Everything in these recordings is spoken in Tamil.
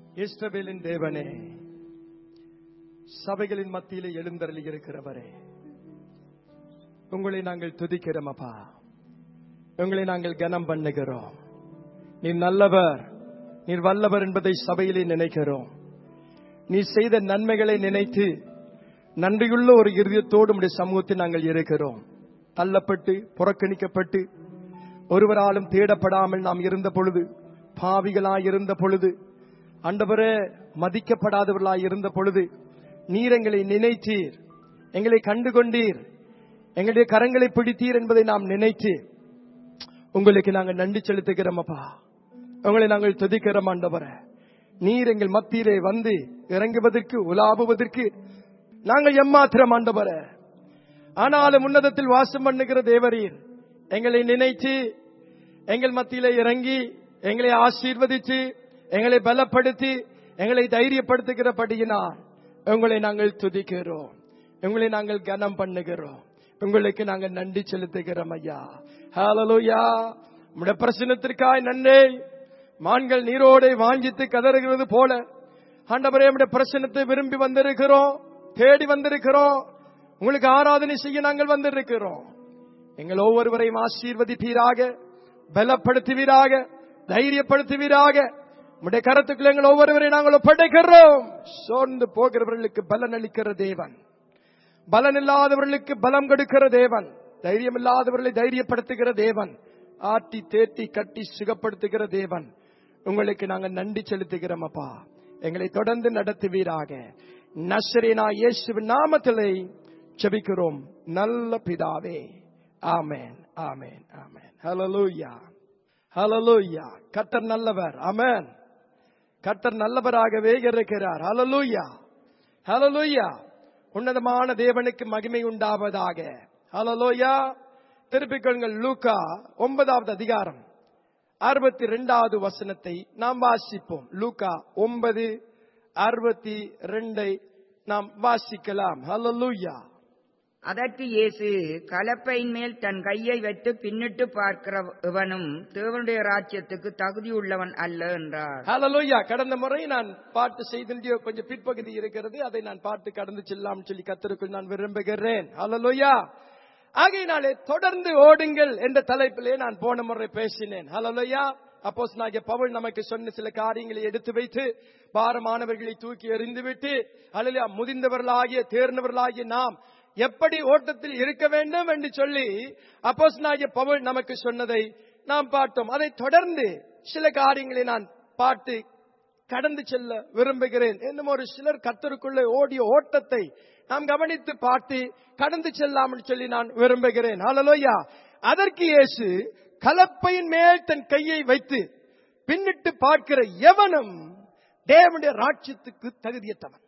இஸ்ரவேலின் தேவனே சபைகளின் மத்தியிலே எழுந்தருளி இருக்கிறவரே உங்களை நாங்கள் துதிக்கிறோம் அப்பா உங்களை நாங்கள் கனம் பண்ணுகிறோம் நீர் நல்லவர் நீர் வல்லவர் என்பதை சபையிலே நினைக்கிறோம் நீ செய்த நன்மைகளை நினைத்து நன்றியுள்ள ஒரு இருதயத்தோடு உடைய சமூகத்தில் நாங்கள் இருக்கிறோம் தள்ளப்பட்டு புறக்கணிக்கப்பட்டு ஒருவராலும் தேடப்படாமல் நாம் இருந்த பொழுது பாவிகளாய் இருந்த பொழுது அண்டவரே மதிக்கப்படாதவர்களாய் இருந்த பொழுது நீர் எங்களை நினைத்தீர் எங்களை கண்டுகொண்டீர் எங்களுடைய கரங்களை பிடித்தீர் என்பதை நாம் நினைத்து உங்களுக்கு நாங்கள் நன்றி செலுத்துகிறோம் அப்பா உங்களை நாங்கள் துதிக்கிறோம் ஆண்டவரே நீர் எங்கள் மத்தியிலே வந்து இறங்குவதற்கு உலாவுவதற்கு நாங்கள் எம்மாத்திரம் ஆண்டவரே ஆனாலும் உன்னதத்தில் வாசம் பண்ணுகிற தேவரீர் எங்களை நினைத்து எங்கள் மத்தியிலே இறங்கி எங்களை ஆசீர்வதித்து எங்களை பலப்படுத்தி எங்களை தைரியப்படுத்துகிறபடியினால் உங்களை நாங்கள் துதிக்கிறோம் உங்களை நாங்கள் கனம் பண்ணுகிறோம் உங்களுக்கு நாங்கள் நன்றி செலுத்துகிறோம் ஐயா ஹalleluya உம்முடைய பிரசனத்திற்காய் நன்றி மான்கள் நீரோடை வாஞ்சித்து கதறுகிறது போல ஆண்டவரே உம்முடைய பிரசனத்தை விரும்பி வந்திருக்கிறோம் தேடி வந்திருக்கிறோம் உங்களுக்கு ஆராதனை செய்ய நாங்கள் வந்திருக்கிறோம் எங்கள் ஒவ்வொருவரையும் ஆசீர்வதிப்பீராக பலப்படுத்துவீராக தைரியப்படுத்துவீராக உடைய கரத்துக்குள்ள எங்கள் ஒவ்வொருவரையும் நாங்கள் ஒப்படைக்கிறோம் சோர்ந்து போகிறவர்களுக்கு பலன் அளிக்கிற தேவன் பலன் இல்லாதவர்களுக்கு பலம் கொடுக்கிற தேவன் தைரியம் இல்லாதவர்களை தைரியப்படுத்துகிற தேவன் ஆட்டி தேட்டி கட்டி சுகப்படுத்துகிற தேவன் உங்களுக்கு நாங்கள் நன்றி செலுத்துகிறோம் அப்பா எங்களை தொடர்ந்து நடத்துவீராக நஸ்ரீனா இயேசுவின் நாமத்திலே ஜெபிக்கிறோம் நல்ல பிதாவே ஆமென் ஆமென் ஆமென் ஹalleluya ஹalleluya கர்த்தர் நல்லவர் ஆமென் கர்த்தர் நல்லவராகவே இருக்கிறார் ஹalleluya ஹalleluya உன்னதமான தேவனுக்கு மகிமை உண்டாவதாக ஹalleluya திருப்பிக் கொள்ளுங்கள் லூக்கா ஒன்பதாவது அதிகாரம் அறுபத்தி ரெண்டாவது வசனத்தை நாம் வாசிப்போம் லூக்கா ஒன்பது அறுபத்தி ரெண்டை நாம் வாசிக்கலாம் ஹalleluya அதற்கு இயேசு கலப்பையின் மேல் தன் கையை வைத்து பின்னிட்டு பார்க்கிறவனும் தேவனுடைய ராஜ்யத்துக்கு தகுதியுள்ளவன் அல்ல என்றார் ஹalleluya கடந்த முறை நான் பாட்டு செய்திருந்த கொஞ்சம் பிற்பகுதி இருக்கிறது அதை நான் பாட்டு கடந்து செல்லாம் சொல்லி கத்தருக்குள் நான் விரும்புகிறேன் ஹalleluya ஆகையினாலே தொடர்ந்து ஓடுங்கள் என்ற தலைப்பிலே நான் போன முறை பேசினேன் ஹalleluya அப்போஸ் நாகிய பவுல் நமக்கு சொன்ன சில காரியங்களை எடுத்து வைத்து பாரமானவர்களை தூக்கி எறிந்துவிட்டு அல்லா முதிர்ந்தவர்களாகிய தேர்ந்தவர்களாகிய நாம் எப்படி ஓட்டத்தில் இருக்க வேண்டும் என்று சொல்லி அப்போஸ் நாகிய பவுல் நமக்கு சொன்னதை நாம் பார்த்தோம் அதை தொடர்ந்து சில காரியங்களை நான் பாட்டு கடந்து செல்ல விரும்புகிறேன் இன்னும் ஒரு சிலர் கத்தருக்குள்ளே ஓடிய ஓட்டத்தை நாம் கவனித்து பார்த்து கடந்து செல்லாமல் சொல்லி நான் விரும்புகிறேன் ஹalleluya அதற்கு இயேசு கலப்பையின் மேல் தன் கையை வைத்து பின்னிட்டு பார்க்கிற எவனும் தேவனுடைய ராட்சியத்துக்கு தகுதியற்றவன்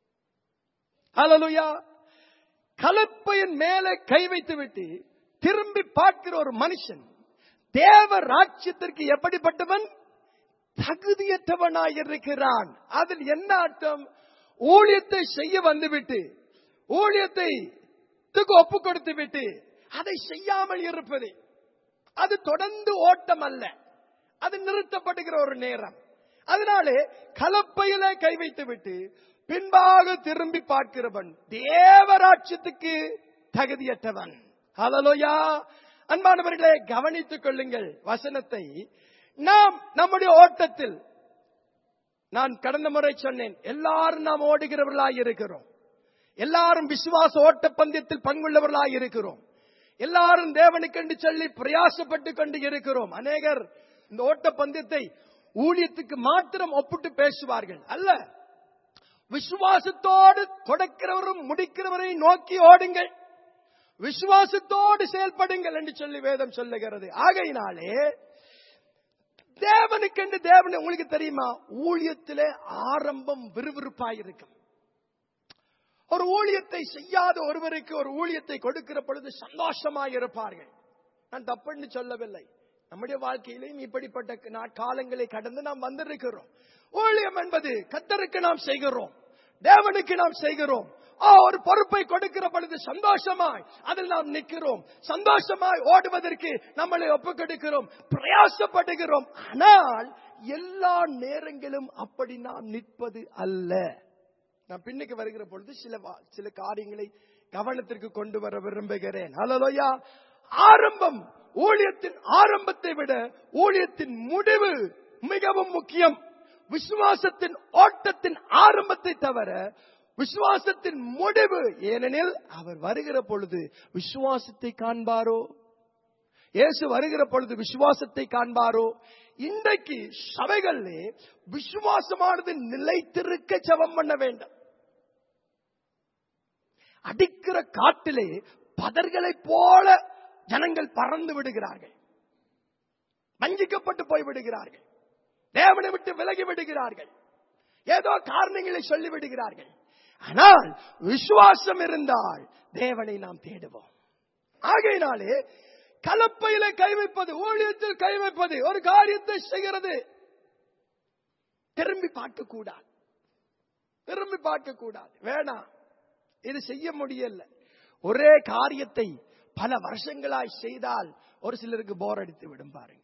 ஹalleluya கலப்பையின் மேலே கை வைத்து விட்டு திரும்பி பார்க்கிற ஒரு மனுஷன் தேவ ராட்சியத்திற்கு எப்படிப்பட்டவன் தகுதியற்றவனாய் இருக்கிறான் அதில் என்ன அர்த்தம் ஊழியத்தை செய்ய வந்துவிட்டு ஊழியத்தை ஒப்பு கொடுத்து விட்டு அதை செய்யாமல் இருப்பது அது தொடர்ந்து ஓட்டம் அல்ல அது நிறுத்தப்படுகிற ஒரு நேரம் அதனாலே கலப்பையில கை வைத்து விட்டு பின்பாக திரும்பி பார்க்கிறவன் தேவராட்சியத்துக்கு தகுதியற்றவன் ஹalleluya அன்பானவர்களே கவனித்துக் கொள்ளுங்கள் வசனத்தை நாம் நம்முடைய ஓட்டத்தில் நான் கடந்த முறை சொன்னேன் எல்லாரும் நாம் ஓடுகிறவர்களாய் இருக்கிறோம் எல்லாரும் விசுவாச ஓட்ட பந்தயத்தில் பங்குள்ளவர்களாய் இருக்கிறோம் எல்லாரும் தேவனுக்கு என்று சொல்லி பிரயாசப்பட்டு கொண்டு இருக்கிறோம் அநேகர் இந்த ஓட்ட பந்தயத்தை ஊழியத்துக்கு மாத்திரம் ஒப்பிட்டு பேசுவார்கள் அல்ல விசுவாசத்தோடு தொடக்கிறவரும் முடிக்கிறவரை நோக்கி ஓடுங்கள் விசுவாசத்தோடு செயல்படுங்கள் என்று சொல்லி வேதம் சொல்லுகிறது ஆகையினாலே தேவனுக்கென்று தேவன் உங்களுக்கு தெரியுமா ஊழியத்திலே ஆரம்பம் விறுவிறுப்பாயிருக்கும் ஒரு ஊழியத்தை செய்யாத ஒருவருக்கு ஒரு ஊழியத்தை கொடுக்கிற பொழுது சந்தோஷமாக இருப்பார்கள் நான் தப்புன்னு சொல்லவில்லை நம்முடைய வாழ்க்கையிலையும் இப்படிப்பட்ட நா- காலங்களை கடந்து நாம் வந்திருக்கிறோம் ஊழியம் என்பது கத்தருக்கு நாம் செய்கிறோம் தேவனுக்கு நாம் செய்கிறோம் ஆ, ஒரு பொறுப்பை கொடுக்கிற பொழுது சந்தோஷமாய் அதில் நாம் நிற்கிறோம் சந்தோஷமாய் ஓடுவதற்கு நம்மளை ஒப்புக்கொடுக்கிறோம் பிரயாசப்படுகிறோம் ஆனால் எல்லா நேரங்களும் அப்படி நாம் நிற்பது அல்ல நான் பின்னுக்கு வருகிற பொழுது சில வா- சில காரியங்களை கவனத்திற்கு கொண்டு வர விரும்புகிறேன் ஹalleluya ஆரம்பம் ஊழியத்தின் ஆரம்பத்தை விட ஊழியத்தின் முடிவு மிகவும் முக்கியம் விசுவாசத்தின் ஓட்டத்தின் ஆரம்பத்தை தவிர விசுவாசத்தின் முடிவு ஏனெனில் அவர் வருகிற பொழுது விசுவாசத்தை காண்பாரோ இயேசு வருகிற பொழுது விசுவாசத்தை காண்பாரோ இன்றைக்கு சபைகளிலே விசுவாசமானது நிலைத்திருக்க ஜெபம் பண்ண வேண்டும் அடிக்கிற காட்டிலே பதர்களைப் போல ஜனங்கள் பறந்து விடுகிறார்கள் வஞ்சிக்கப்பட்டு போய் விடுகிறார்கள் தேவனை விட்டு விலகி விடுகிறார்கள் ஏதோ காரணங்களை சொல்லி விடுகிறார்கள் ஆனால் விசுவாசம் இருந்தால் தேவனை நாம் தேடுவோம் ஆகையினாலே கலப்பையில கை வைப்பது ஊழியத்தில் கை வைப்பது ஒரு காரியத்தை செய்கிறது திரும்பி பார்க்க கூடாது திரும்பி பார்க்க கூடாது வேணாம் இது செய்ய முடியல ஒரே காரியத்தை பல வருஷங்களாய் செய்தால் ஒரு சிலருக்கு போர் அடித்து விடும் பாருங்க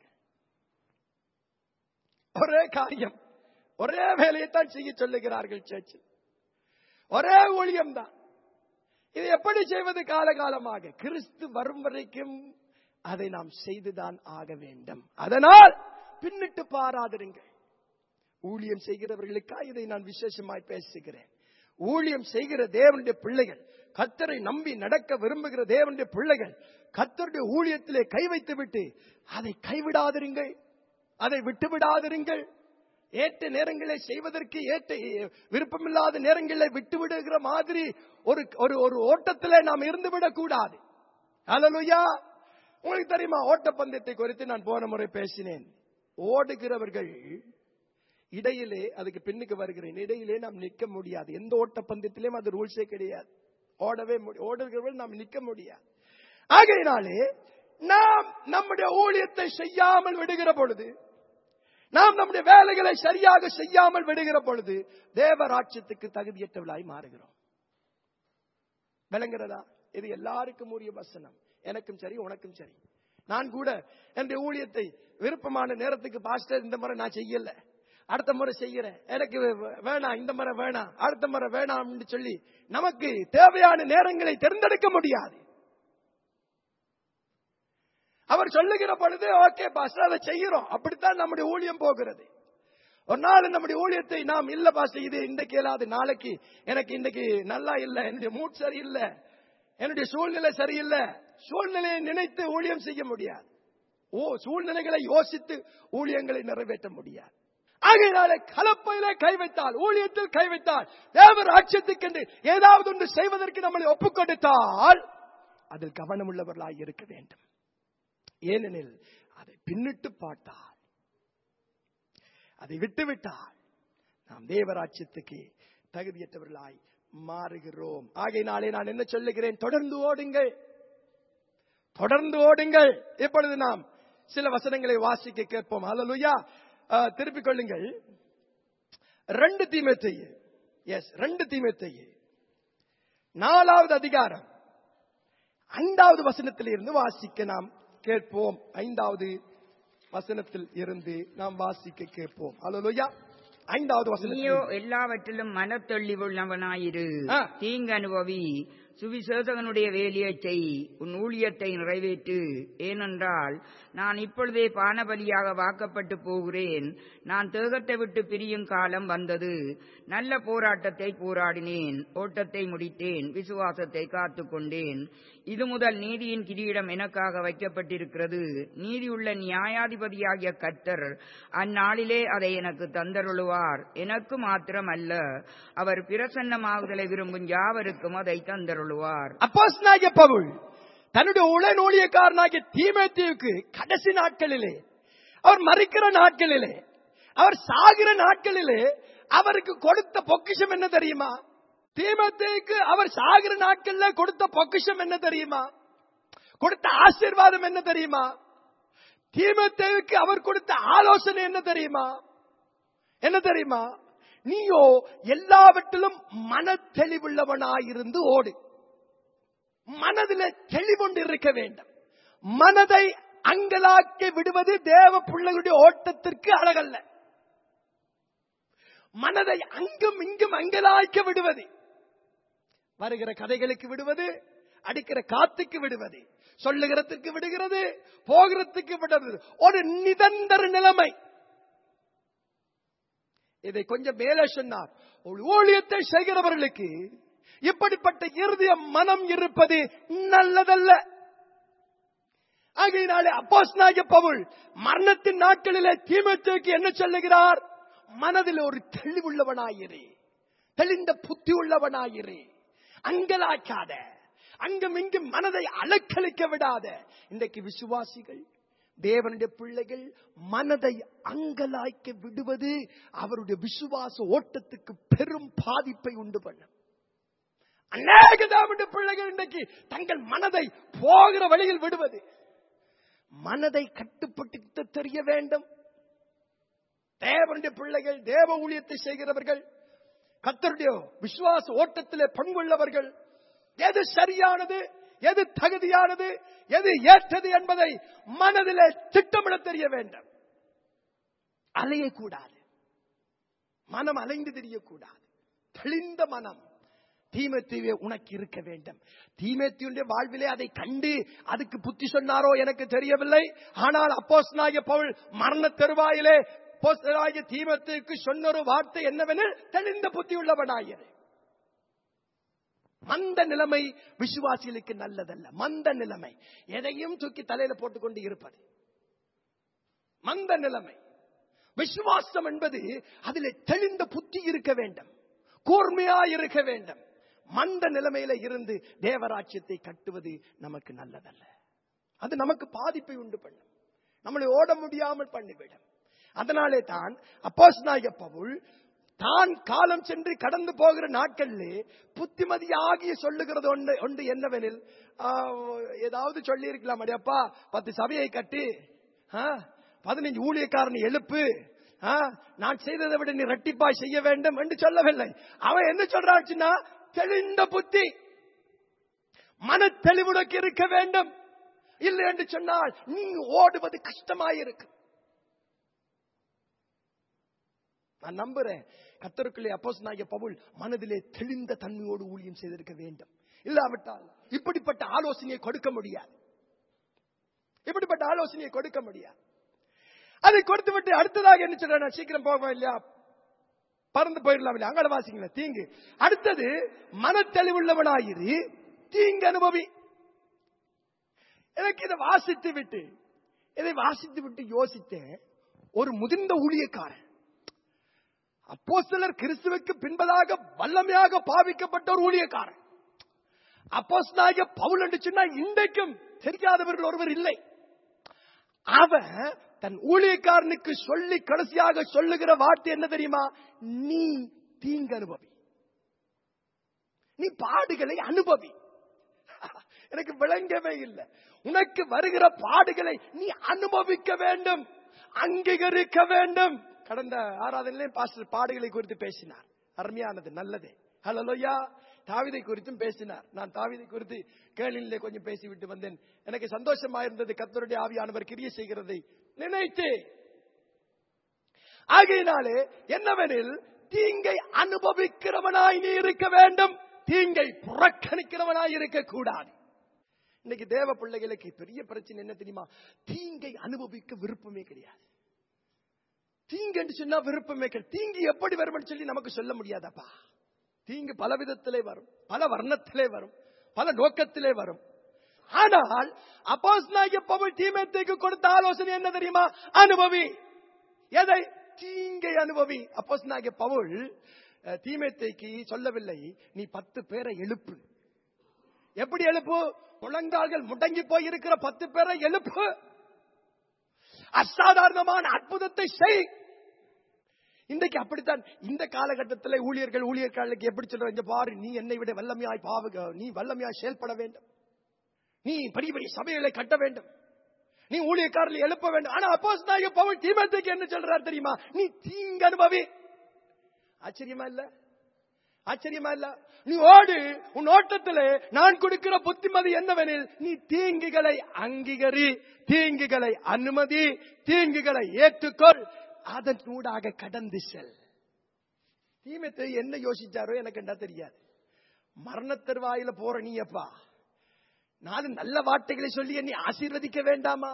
ஒரே காரியம் ஒரே வேலையைத்தான் செய்ய சொல்லுகிறார்கள் சர்ச்சில் ஒரே ஊழியம் தான் இது எப்படி செய்வது காலகாலமாக கிறிஸ்து வரும் வரைக்கும் அதை நாம் செய்துதான் ஆக வேண்டும் அதனால் பின்னிட்டு பாராதிருங்கள் ஊழியம் செய்கிறவர்களுக்காக இதை நான் விசேஷமாய் பேசுகிறேன் ஊழியம் செய்கிற தேவனுடைய பிள்ளைகள் கத்தரை நம்பி நடக்க விரும்புகிற தேவனுடைய பிள்ளைகள் கத்தருடைய ஊழியத்திலே கை வைத்து விட்டு அதை கைவிடாதிருங்கள் அதை விட்டு விடாதிருங்கள் ஏற்ற நேரங்களை செய்வதற்கு ஏற்ற விருப்பமில்லாத நேரங்களை விட்டு விடுகிற மாதிரி ஒரு ஒரு ஒரு ஓட்டத்திலே நாம் இருந்து விடக்கூடாது ஹalleluya உங்களுக்கு தெரியுமா ஓட்டப்பந்தயத்தை குறித்து நான் போன முறை பேசினேன் ஓடுகிறவர்கள் இடையிலே அதுக்கு பின்னுக்கு வருகிறேன் இடையிலே நாம் நிற்க முடியாது எந்த ஓட்டப்பந்தயத்திலேயும் அது ரூல்ஸே கிடையாது ஓடவே முடி- ஓடுகிறவர்கள் நாம் நிற்க முடியாது ஆகையினாலே நாம் நம்முடைய ஊழியத்தை செய்யாமல் விடுகிற பொழுது நாம் நம்முடைய வேலைகளை சரியாக செய்யாமல் விடுகிற பொழுது தேவராட்சியத்துக்கு தகுதியற்றவளாய் மாறுகிறோம் விளங்குறதா இது எல்லாருக்கும் உரிய வசனம் எனக்கும் சரி உனக்கும் சரி நான் கூட என்னுடைய ஊழியத்தை விருப்பமான நேரத்துக்கு பாஸ்டர் இந்த முறை நான் செய்யல அடுத்த முறை செய்யறேன் எனக்கு வே- வேணாம் இந்த முறை வேணாம் அடுத்த முறை வேணாம்னு சொல்லி நமக்கு தேவையான நேரங்களை தேர்ந்தெடுக்க முடியாது அவர் சொல்லுகிற பொழுது ஓகே பாஸ்டர் அதை செய்கிறோம் அப்படித்தான் நம்முடைய ஊழியம் போகிறது ஒரு நாள் நம்முடைய ஊழியத்தை நாம் இல்ல பாஸ்டர் இது இன்றைக்கு இல்லாது நாளைக்கு எனக்கு இன்றைக்கு நல்லா இல்ல என்னுடைய மூட் சரியில்லை என்னுடைய சூழ்நிலை சரியில்லை சூழ்நிலையை நினைத்து ஊழியம் செய்ய முடியாது ஓ சூழ்நிலைகளை யோசித்து ஊழியங்களை நிறைவேற்ற முடியாது ஆகையினாலே கலப்பையிலே கை வைத்தால் ஊழியத்தில் கை வைத்தால் தேவர் ராட்சியத்துக்கென்று ஏதாவது ஒன்று செய்வதற்கு நம்மளை ஒப்புக் கொடுத்தால் அதில் கவனமுள்ளவர்களாய் இருக்க வேண்டும் ஏனெனில் அதை பின்னிட்டு பார்த்தால் அதை விட்டுவிட்டால் நாம் தேவராட்சியத்துக்கு தகுதியற்றவர்களாய் மாறுகிறோம் ஆகையினாலே நான் என்ன சொல்லுகிறேன் தொடர்ந்து ஓடுங்கள் தொடர்ந்து ஓடுங்கள் இப்பொழுது நாம் சில வசனங்களை வாசிக்க கேட்போம் ஹalleluya அஹ், திருப்பிக் கொள்ளுங்கள் ரெண்டு தீமத்தை எஸ் ரெண்டு தீமத்தை நாலாவது அதிகாரம் ஐந்தாவது வசனத்தில் இருந்து வாசிக்க நாம் கேட்போம் ஐந்தாவது வசனத்தில் இருந்து நாம் வாசிக்க கேட்போம் ஹalleluya ஐந்தாவது நீயோ வசனத்தில் எல்லாவற்றிலும் மனத்தொள்ளிவுள்ளவனாயிரு ஆ. தீங்கு அனுபவி சுவிசேஷகனுடைய வேலையைச் செய் உன் ஊழியத்தை நிறைவேற்று ஏனென்றால் நான் இப்பொழுதே பானபலியாக வாக்கப்பட்டு போகிறேன் நான் தேகத்தை விட்டு பிரியும் காலம் வந்தது நல்ல போராட்டத்தை போராடினேன் ஓட்டத்தை முடித்தேன் விசுவாசத்தை காத்துக்கொண்டேன் இது முதல் நீதியின் கிரீடம் எனக்காக வைக்கப்பட்டிருக்கிறது நீதியுள்ள நியாயாதிபதியாகிய கர்த்தர் அந்நாளிலே அதை எனக்கு தந்தருளுவார் எனக்கு மாத்திரமல்ல அவர் பிரசன்னமாகுதலை விரும்பும் யாவருக்கும் அதை தந்தருளுவார் அப்போஸ்தலனாகிய பவுல் தன்னுடைய உடன் ஊழியக்காரனாகிய தீமேத்தியுக்கு கடைசி நாட்களிலே அவர் மறிக்கிற நாட்களிலே அவர் சாகிற நாட்களிலே அவருக்கு கொடுத்த பொக்கிஷம் என்ன தெரியுமா தீமேத்தியுக்கு அவர் சாகிற நாட்கள்ல கொடுத்த பொக்கிஷம் என்ன தெரியுமா கொடுத்த ஆசீர்வாதம் என்ன தெரியுமா தீமேத்தியுக்கு அவர் கொடுத்த ஆலோசனை என்ன தெரியுமா என்ன தெரியுமா நீயோ எல்லாவற்றிலும் மன தெளிவுள்ளவனாயிருந்து ஓடு மனதிலே தெளிவுண்டு இருக்க வேண்டும் மனதை அங்கலாக்கி விடுவது தேவ பிள்ளைகளுடைய ஓட்டத்திற்கு அழகல்ல மனதை அங்கும் இங்கும் அங்கலாய்க்க விடுவது வருகிற கதைகளுக்கு விடுவது அடிக்கிற காத்துக்கு விடுவது சொல்லுகிறதுக்கு விடுகிறது போகிறதுக்கு விடுறது ஒரு நிதந்தர நிலைமை இதை கொஞ்சம் மேலே சொன்னார் ஒரு ஊழியத்தை செய்கிறவர்களுக்கு இப்படிப்பட்ட இறுதிய மனம் இருப்பது நல்லதல்ல ஆகையினாலே அப்போஸ் பவுல் மரணத்தின் நாட்களிலே தீமத்துக்கு என்ன சொல்லுகிறார் மனதில் ஒரு தெளிவுள்ளவனாயிரு தெளிந்த புத்தி உள்ளவனாயிரு அங்கலாக்காத அங்கும் இங்கும் மனதை அலக்களிக்க விடாத இன்றைக்கு விசுவாசிகள் தேவனுடைய பிள்ளைகள் மனதை அங்கலாய்க்க விடுவது அவருடைய விசுவாச ஓட்டத்துக்கு பெரும் பாதிப்பை உண்டு பண்ணும் அநேக தேவனுடைய பிள்ளைகள் இன்றைக்கு தங்கள் மனதை போகிற வழியில் விடுவது மனதை கட்டுப்பட்டு தெரிய வேண்டும் தேவனுடைய பிள்ளைகள் தேவ ஊழியத்தை செய்கிறவர்கள் கத்தருடைய விசுவாச ஓட்டத்திலே பங்குள்ளவர்கள் எது சரியானது எது தகுதியானது எது ஏற்றது என்பதை மனதிலே திட்டமிட தெரிய வேண்டும் அலையக்கூடாது மனம் அலைந்து தெரியக்கூடாது தெளிந்த மனம் தீமத்தீவே உனக்கு இருக்க வேண்டும் தீமத்தியுடைய வாழ்விலே அதை கண்டு அதுக்கு புத்தி சொன்னாரோ எனக்கு தெரியவில்லை ஆனால் அப்போஸ் பவுல் மரண தருவாயிலே அப்போஸ்தலனாகிய தீமத்துக்கு சொன்ன ஒரு வார்த்தை என்னவெனில் தெளிந்த புத்தி உள்ளவனாயிரு மந்த நிலைமை விசுவாசிகளுக்கு நல்லதல்ல மந்த நிலைமை எதையும் தூக்கி தலையில போட்டுக்கொண்டு இருப்பது மந்த நிலைமை விசுவாசம் என்பது அதிலே தெளிந்த புத்தி இருக்க வேண்டும் கூர்மையா இருக்க வேண்டும் மந்த நிலைமையில இருந்து தேவராட்சியத்தை கட்டுவது நமக்கு நல்லதல்ல அது நமக்கு பாதிப்பை உண்டு பண்ணும் நம்மளை ஓட முடியாமல் பண்ணிவிடும் அதனாலே தான் அப்போஸ் பவுல் தான் காலம் சென்று கடந்து போகிற நாட்களிலே புத்திமதி ஆகிய சொல்லுகிறது ஒன்று ஒன்று என்னவெனில் ஆ, ஏதாவது சொல்லி இருக்கலாம் அடியப்பா பத்து சபையை கட்டி ஆ, பதினைஞ்சு ஊழியக்காரனை எழுப்பு ஆ, நான் செய்ததை விட நீ ரெட்டிப்பாய் செய்ய வேண்டும் என்று சொல்லவில்லை அவன் என்ன சொல்றாச்சுன்னா தெளிந்த புத்தி மன தெளிவுடக்கு இருக்க வேண்டும் இல்லை என்று சொன்னால் நீ ஓடுவது கஷ்டமாயிருக்கும் நான் நம்புறேன் கத்தருக்குள்ளே அப்போஸ் நாய பவுல் மனதிலே தெளிந்த தன்மையோடு ஊழியம் செய்திருக்க வேண்டும் இல்லாவிட்டால் இப்படிப்பட்ட ஆலோசனையை கொடுக்க முடியாது இப்படிப்பட்ட ஆலோசனையை கொடுக்க முடியாது அதை கொடுத்து விட்டு அடுத்ததாக என்ன சொல்ற நான் சீக்கிரம் போவேன் இல்லையா பறந்து போயிடலாம் இல்லையா அங்கே வாசிங்களா தீங்கு அடுத்தது மனத்தெளிவுள்ளவனாயிரு தீங்கு அனுபவி எனக்கு இதை வாசித்து விட்டு இதை வாசித்து விட்டு யோசித்தேன் ஒரு முதிர்ந்த ஊழியக்காரன் அப்போ சிலர் கிறிஸ்துவுக்கு பின்பதாக வல்லமையாக பாவிக்கப்பட்ட ஒரு ஊழியக்காரன் அப்போஸ் பவுல் என்று சொன்னா இன்றைக்கும் தெரியாதவர்கள் ஒருவர் இல்லை அவன் தன் ஊழியக்காரனுக்கு சொல்லி கடைசியாக சொல்லுகிற வார்த்தை என்ன தெரியுமா நீ தீங்கு அனுபவி நீ பாடுகளை அனுபவி எனக்கு விளங்கவே இல்லை உனக்கு வருகிற பாடுகளை நீ அனுபவிக்க வேண்டும் அங்கீகரிக்க வேண்டும் கடந்த ஆராதனையிலே பாஸ்டர் பாடுகளை குறித்து பேசினார் அருமையானது நல்லது ஹலோயா தாவிதை குறித்தும் பேசினார் நான் தாவிதை குறித்து கேளிலே கொஞ்சம் பேசிவிட்டு வந்தேன் எனக்கு சந்தோஷமா இருந்தது கத்தருடைய ஆவியானவர் கிரிய செய்கிறதை நினைத்து ஆகையினாலே என்னவெனில் தீங்கை அனுபவிக்கிறவனாய் நீ இருக்க வேண்டும் தீங்கை புறக்கணிக்கிறவனாய் இருக்க கூடாது இன்னைக்கு தேவ பிள்ளைகளுக்கு பெரிய பிரச்சனை என்ன தெரியுமா தீங்கை அனுபவிக்க விருப்பமே கிடையாது தீங்கு என்று சொன்னா விருப்பமே கிடையாது தீங்கு எப்படி வரும்னு சொல்லி நமக்கு சொல்ல முடியாதப்பா தீங்கு பல விதத்திலே வரும் பல வர்ணத்திலே வரும் பல நோக்கத்திலே வரும் ஆனால் அப்போஸ் பவுல் தீமேத்தைக்கு கொடுத்த ஆலோசனை என்ன தெரியுமா அனுபவி எதை தீங்கை அனுபவி அப்போஸ் பவுல் அஹ், தீமேத்தைக்கு சொல்லவில்லை நீ பத்து பேரை எழுப்பு எப்படி எழுப்பு முழங்கால்கள் முடங்கி போய் இருக்கிற பத்து பேரை எழுப்பு அசாதாரணமான அற்புதத்தை செய் இன்றைக்கு அப்படித்தான் இந்த காலகட்டத்தில் ஊழியர்கள் ஊழியர்களுக்கு எப்படி சொல்றாங்க பாரு நீ என்னை விட வல்லமையாய் பாவுக நீ வல்லமையாய் செயல்பட வேண்டும் நீ பெரிய பெரிய சபைகளை கட்ட வேண்டும் நீ ஊழியக்காரர்களை எழுப்ப வேண்டும் ஆனா அப்போஸ் பவுல் தீமத்துக்கு என்ன சொல்றார் தெரியுமா நீ தீங்கு அனுபவி ஆச்சரியமா இல்ல ஆச்சரியமா இல்ல நீ ஓடு உன் ஓட்டத்திலே நான் கொடுக்கிற புத்திமதி என்னவெனில் நீ தீங்குகளை அங்கீகரி தீங்குகளை அனுமதி தீங்குகளை ஏற்றுக்கொள் அதன் ஊடாக கடந்து செல் தீமைத்தை என்ன யோசிச்சாரோ எனக்கு என்ன தெரியாது மரணத்தருவாயில போற நீ அப்பா நாலு நல்ல வார்த்தைகளை சொல்லி என்னை ஆசீர்வதிக்க வேண்டாமா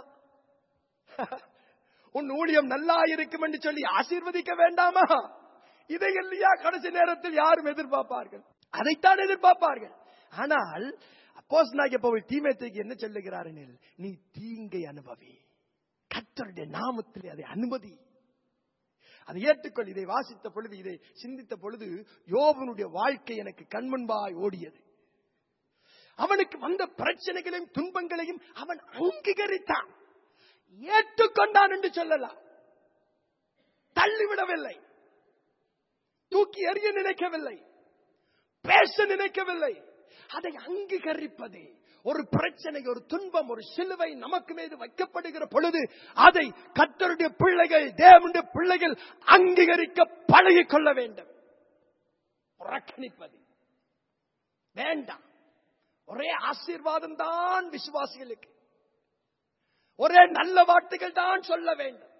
உன் ஊழியம் நல்லா இருக்கும் என்று சொல்லி ஆசீர்வதிக்க வேண்டாமா இதை இல்லையா கடைசி நேரத்தில் யாரும் எதிர்பார்ப்பார்கள் அதைத்தான் எதிர்பார்ப்பார்கள் ஆனால் அப்போஸ் பவுல் தீமைத்துக்கு என்ன சொல்லுகிறார் எனில், நீ தீங்கை அனுபவி கர்த்தருடைய நாமத்தில் அதை அனுமதி அதை ஏற்றுக்கொள் இதை வாசித்த பொழுது இதை சிந்தித்த பொழுது யோபனுடைய வாழ்க்கை எனக்கு கண்முன்பாய் ஓடியது அவனுக்கு வந்த பிரச்சனைகளையும் துன்பங்களையும் அவன் அங்கீகரித்தான் ஏற்றுக்கொண்டான் என்று சொல்லலாம் தள்ளிவிடவில்லை தூக்கி எறிய நினைக்கவில்லை பேச நினைக்கவில்லை அதை அங்கீகரிப்பது ஒரு பிரச்சனை ஒரு துன்பம் ஒரு சிலுவை நமக்கு மீது வைக்கப்படுகிற பொழுது அதை கத்தருடைய பிள்ளைகள் தேவனுடைய பிள்ளைகள் அங்கீகரிக்க பழகிக் கொள்ள வேண்டும் புறக்கணிப்பது வேண்டாம் ஒரே ஆசீர்வாதம் தான் விசுவாசிகளுக்கு ஒரே நல்ல வார்த்தைகள் தான் சொல்ல வேண்டும்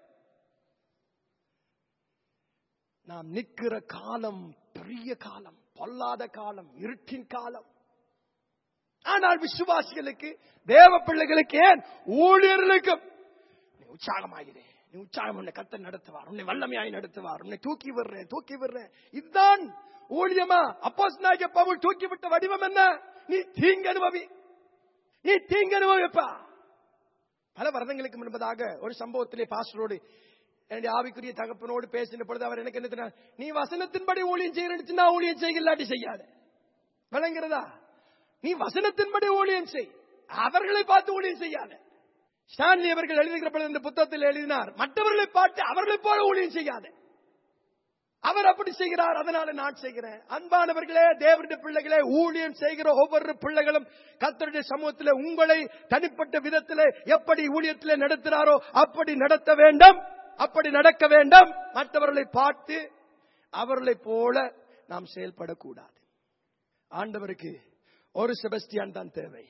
நாம் நிற்கிற காலம் பெரிய காலம் பொல்லாத காலம் இருட்டின் காலம் ஆனால் விசுவாசிகளுக்கு தேவ பிள்ளைகளுக்கு ஏன் ஊழியர்களுக்கும் நீ உற்சாகமாகிறே நீ உற்சாகம் உன்னை கத்த நடத்துவார் உன்னை வல்லமையாய் நடத்துவார் உன்னை தூக்கி விடுறேன் தூக்கி விடுறேன் இதுதான் ஊழியமா அப்போஸ் நாயக பவுல் தூக்கி விட்ட வடிவம் என்ன நீ தீங்கு அனுபவி நீ தீங்கு அனுபவிப்பா பல வருடங்களுக்கு முன்பதாக ஒரு சம்பவத்திலே பாஸ்டரோடு என்னுடைய ஆவிக்குரிய தகப்பனோடு பேசின பொழுது அவர் எனக்கு என்ன சொன்னார், நீ வசனத்தின்படி ஊழியம் செய்யறேன்னு நான் ஊழியம் செய்யலாட்டி செய்யாத விளங்குறதா நீ வசனத்தின்படி ஊழியம் செய் அவர்களை பார்த்து ஊழியம் செய்யாத ஸ்டான்லி அவர்கள் எழுதுகிற பொழுது இந்த புத்தகத்தில் எழுதினார் மற்றவர்களை பார்த்து அவர்களை போல ஊழியம் செய்யாத அவர் அப்படி செய்கிறார் அதனால நான் செய்கிறேன் அன்பானவர்களே தேவருடைய பிள்ளைகளே ஊழியம் செய்கிற ஒவ்வொரு பிள்ளைகளும் கர்த்தருடைய சமூகத்தில் உங்களை தனிப்பட்ட விதத்தில் எப்படி ஊழியத்தில் நடத்துகிறாரோ அப்படி நடத்த வேண்டும் அப்படி நடக்க வேண்டும் மற்றவர்களை பார்த்து அவர்களை போல நாம் செயல்படக்கூடாது ஆண்டவருக்கு ஒரு செபஸ்டியான் தான் தேவை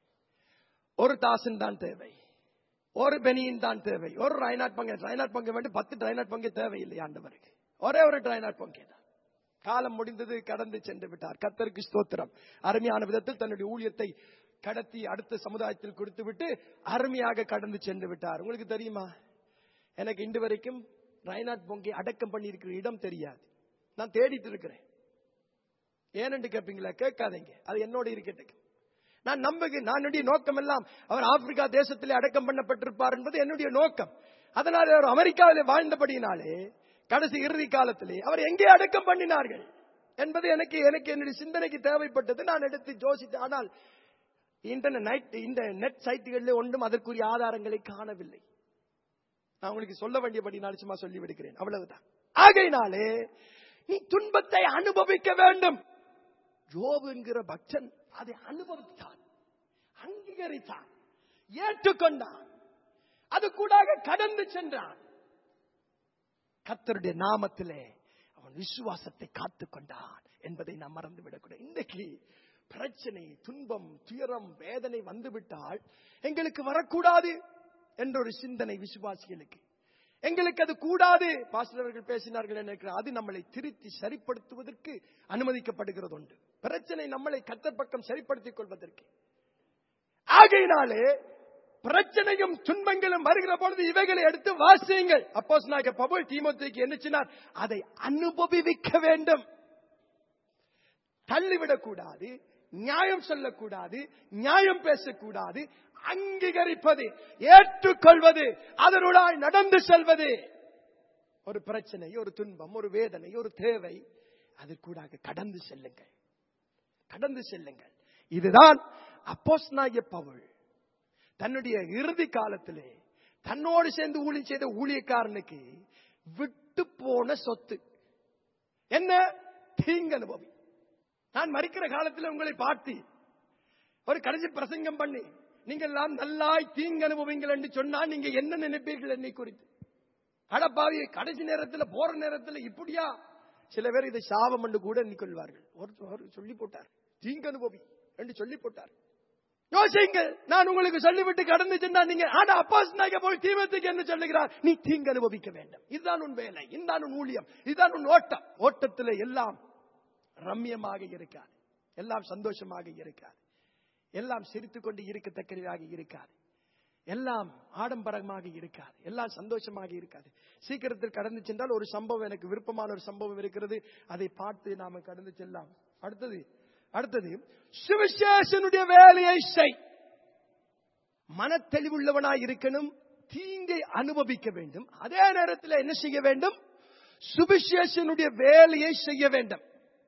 ஒரு தாசன் தான் தேவை ஒரு பெனியின் தான் தேவை ஒரு ரைனாட் பங்கு ரைனாட் பங்கு வேண்டி பத்து ட்ரைனாட் பங்கு தேவையில்லை ஆண்டவருக்கு ஒரே ஒரு ட்ரைனாட் பங்கு தான் காலம் முடிந்தது கடந்து சென்று விட்டார் கத்தருக்கு ஸ்தோத்திரம் அருமையான விதத்தில் தன்னுடைய ஊழியத்தை கடத்தி அடுத்த சமுதாயத்தில் கொடுத்து விட்டு அருமையாக கடந்து சென்று விட்டார் உங்களுக்கு தெரியுமா எனக்கு இன்று வரைக்கும் ரைனாட் பொங்கி அடக்கம் பண்ணி இருக்கிற இடம் தெரியாது நான் தேடிட்டு இருக்கிறேன் ஏனென்று கேட்பீங்களா கேட்காதீங்க அது என்னோட இருக்கட்டுக்கு நான் நம்புகிறேன் நான் என்னுடைய நோக்கம் எல்லாம் அவர் ஆப்பிரிக்கா தேசத்திலே அடக்கம் பண்ணப்பட்டிருப்பார் என்பது என்னுடைய நோக்கம் அதனால் அவர் அமெரிக்காவிலே வாழ்ந்தபடியினாலே கடைசி இறுதி காலத்திலே அவர் எங்கே அடக்கம் பண்ணினார்கள் என்பது எனக்கு எனக்கு என்னுடைய சிந்தனைக்கு தேவைப்பட்டது நான் எடுத்து யோசித்தேன் ஆனால் இன்டர்நெட் நைட் இந்த நெட் சைட்டுகளில் ஒன்றும் அதற்குரிய ஆதாரங்களை காணவில்லை நான் உங்களுக்கு சொல்ல வேண்டியபடி நான் சும்மா சொல்லி விடுகிறேன் அவ்வளவுதான் ஆகையினாலே நீ துன்பத்தை அனுபவிக்க வேண்டும் யோபு என்கிற பக்தன் அதை அனுபவித்தான் அங்கீகரித்தான் ஏற்றுக்கொண்டான் அது கூடாக கடந்து சென்றான் கத்தருடைய நாமத்திலே அவன் விசுவாசத்தை காத்துக் கொண்டான் என்பதை நாம் மறந்து விடக்கூடாது இன்றைக்கு பிரச்சனை துன்பம் துயரம் வேதனை வந்துவிட்டால் எங்களுக்கு வரக்கூடாது என்ற ஒரு சிந்தனை விசுவாசிகளுக்கு எங்களுக்கு அது கூடாது பாஸ்டர் அவர்கள் பேசினார்கள் நினைக்கிறேன் அது நம்மளை திருத்தி சரிப்படுத்துவதற்கு அனுமதிக்கப்படுகிறது உண்டு பிரச்சனை நம்மளை கத்தர் பக்கம் சரிப்படுத்திக் கொள்வதற்கு ஆகையினாலே பிரச்சனையும் துன்பங்களும் வருகிற பொழுது இவைகளை எடுத்து வாசியுங்கள் அப்போஸ் நாயக பவுல் தீமோத்தேக்கு என்ன சொன்னார் அதை அனுபவிக்க வேண்டும் தள்ளிவிடக் கூடாது நியாயம் சொல்லக்கூடாது நியாயம் பேசக்கூடாது அங்கீகரிப்பது ஏற்றுக்கொள்வது அதனுடாய் நடந்து செல்வது ஒரு பிரச்சனை ஒரு துன்பம் ஒரு வேதனை ஒரு தேவை அதற்கூடாக கடந்து செல்லுங்கள் கடந்து செல்லுங்கள் இதுதான் அப்போஸ் பவுல் தன்னுடைய இறுதி காலத்திலே தன்னோடு சேர்ந்து ஊழியம் செய்த ஊழியக்காரனுக்கு விட்டு போன சொத்து என்ன தீங்கு அனுபவி நான் மறிக்கிற காலத்தில் உங்களை பார்த்து ஒரு கடைசி பிரசங்கம் பண்ணி நீங்கள் எல்லாம் நல்லாய் தீங்கு அனுபவிங்கள் என்று சொன்னால் நீங்க என்ன நினைப்பீர்கள் என்னை குறித்து அடப்பாவி கடைசி நேரத்தில் போற நேரத்தில் இப்படியா சில பேர் இதை சாபம் என்று கூட எண்ணிக்கொள்வார்கள் ஒரு ஒரு சொல்லி போட்டார் தீங்கு அனுபவி என்று சொல்லி போட்டார் யோசிங்கள் நான் உங்களுக்கு சொல்லிவிட்டு கடந்து சென்றா நீங்க ஆனா அப்பாஸ் நாயக போய் தீமத்துக்கு என்ன சொல்லுகிறார் நீ தீங்கு அனுபவிக்க வேண்டும் இதுதான் உன் வேலை இதுதான் உன் ஊழியம் இதுதான் உன் ஓட்டம் ஓட்டத்தில் எல்லாம் ரம்யமாக இருக்காது எல்லாம் சந்தோஷமாக இருக்காது எல்லாம் சிரித்துக் கொண்டு இருக்கத்தக்கதாக இருக்காது எல்லாம் ஆடம்பரமாக இருக்காது எல்லாம் சந்தோஷமாக இருக்காது சீக்கிரத்தில் கடந்து சென்றால் ஒரு சம்பவம் எனக்கு விருப்பமான ஒரு சம்பவம் இருக்கிறது அதை பார்த்து நாம கடந்து செல்லாம் அடுத்தது அடுத்தது சுவிசேஷனுடைய வேலையை செய் மனத்தெளிவுள்ளவனாய் இருக்கணும் தீங்கை அனுபவிக்க வேண்டும் அதே நேரத்தில் என்ன செய்ய வேண்டும் சுவிசேஷனுடைய வேலையை செய்ய வேண்டும்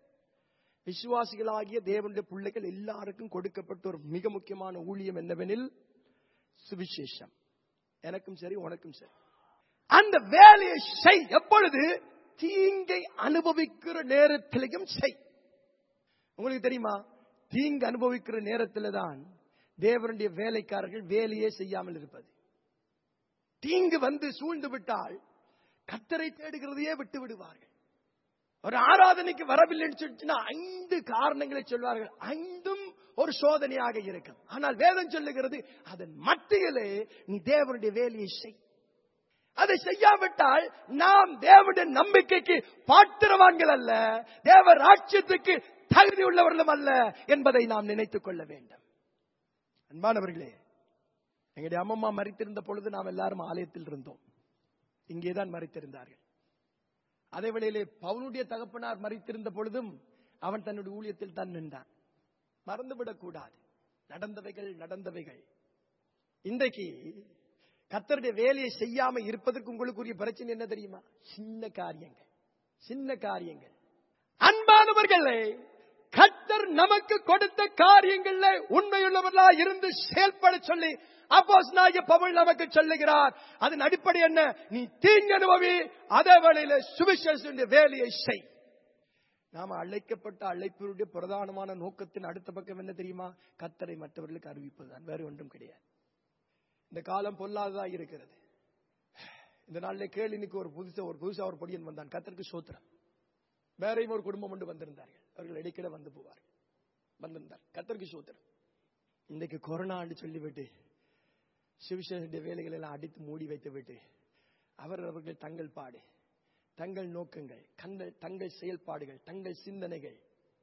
விசுவாசிகளாகிய தேவனுடைய பிள்ளைகள் எல்லாருக்கும் கொடுக்கப்பட்ட ஒரு மிக முக்கியமான ஊழியம் என்னவெனில் சுவிசேஷம் எனக்கும் சரி உனக்கும் சரி அந்த வேலையை செய் எப்பொழுது தீங்கை அனுபவிக்கிற நேரத்திலையும் செய் உங்களுக்கு தெரியுமா தீங்கு அனுபவிக்கிற நேரத்தில் தான் தேவனுடைய வேலைக்காரர்கள் வேலையே செய்யாமல் இருப்பது தீங்கு வந்து சூழ்ந்து விட்டால் கத்தரை தேடுகிறதையே விட்டு விடுவார்கள் ஒரு ஆராதனைக்கு வரவில்லைன்னு சொல்லிச்சுன்னா ஐந்து காரணங்களை சொல்வார்கள் ஐந்தும் ஒரு சோதனையாக இருக்கும் ஆனால் வேதம் சொல்லுகிறது அதன் மத்தியிலே நீ தேவனுடைய வேலையை செய் அதை செய்யாவிட்டால் நாம் தேவனுடைய நம்பிக்கைக்கு பாத்திரவான்கள் அல்ல தேவ ராட்சியத்துக்கு தகுதி உள்ளவர்களும் அல்ல என்பதை நாம் நினைத்துக் கொள்ள வேண்டும் அன்பானவர்களே எங்களுடைய அம்மம்மா மறித்திருந்த பொழுது நாம் எல்லாரும் ஆலயத்தில் இருந்தோம் இங்கேதான் மறித்திருந்தார்கள் அதே வேளையிலே பவுனுடைய தகப்பனார் மறித்திருந்த பொழுதும் அவன் தன்னுடைய ஊழியத்தில் தான் நின்றான் மறந்துவிடக் கூடாது நடந்தவைகள் நடந்தவைகள் இன்றைக்கு கத்தருடைய வேலையை செய்யாம இருப்பதற்கு உங்களுக்குரிய பிரச்சனை என்ன தெரியுமா சின்ன காரியங்கள் சின்ன காரியங்கள் அன்பானவர்களே கத்தர் நமக்கு கொடுத்த காரியங்கள்ல உண்மையுள்ளவர்களா இருந்து செயல்பட சொல்லி அப்போஸ் நாய பவுல் நமக்கு சொல்லுகிறார் அதன் அடிப்படை என்ன நீ தீங்கு அனுபவி அதே வேளையில சுவிசேஷனுடைய வேலையை செய் நாம அழைக்கப்பட்ட அழைப்பினுடைய பிரதானமான நோக்கத்தின் அடுத்த பக்கம் என்ன தெரியுமா கத்தரை மற்றவர்களுக்கு அறிவிப்பதுதான் வேற ஒன்றும் கிடையாது இந்த காலம் பொல்லாததா இருக்கிறது இந்த நாளிலே கேள் இன்னைக்கு ஒரு புதுசா ஒரு புதுசா ஒரு பொடியன் வந்தான் கத்தருக்கு சோத்திரம் வேறையும் ஒரு குடும்பம் கொண்டு வந்திருந்தார்கள் அவர்கள் இடைக்கிட வந்து போவார்கள் வந்திருந்தார் கத்தருக்கு சோத்திரம் இன்றைக்கு கொரோனான்னு சொல்லிவிட்டு சிவசேனுடைய வேலைகளை எல்லாம் அடித்து மூடி வைத்து விட்டு அவர் அவர்கள் தங்கள் பாடு தங்கள் நோக்கங்கள் கண்கள் தங்கள் செயல்பாடுகள் தங்கள் சிந்தனைகள்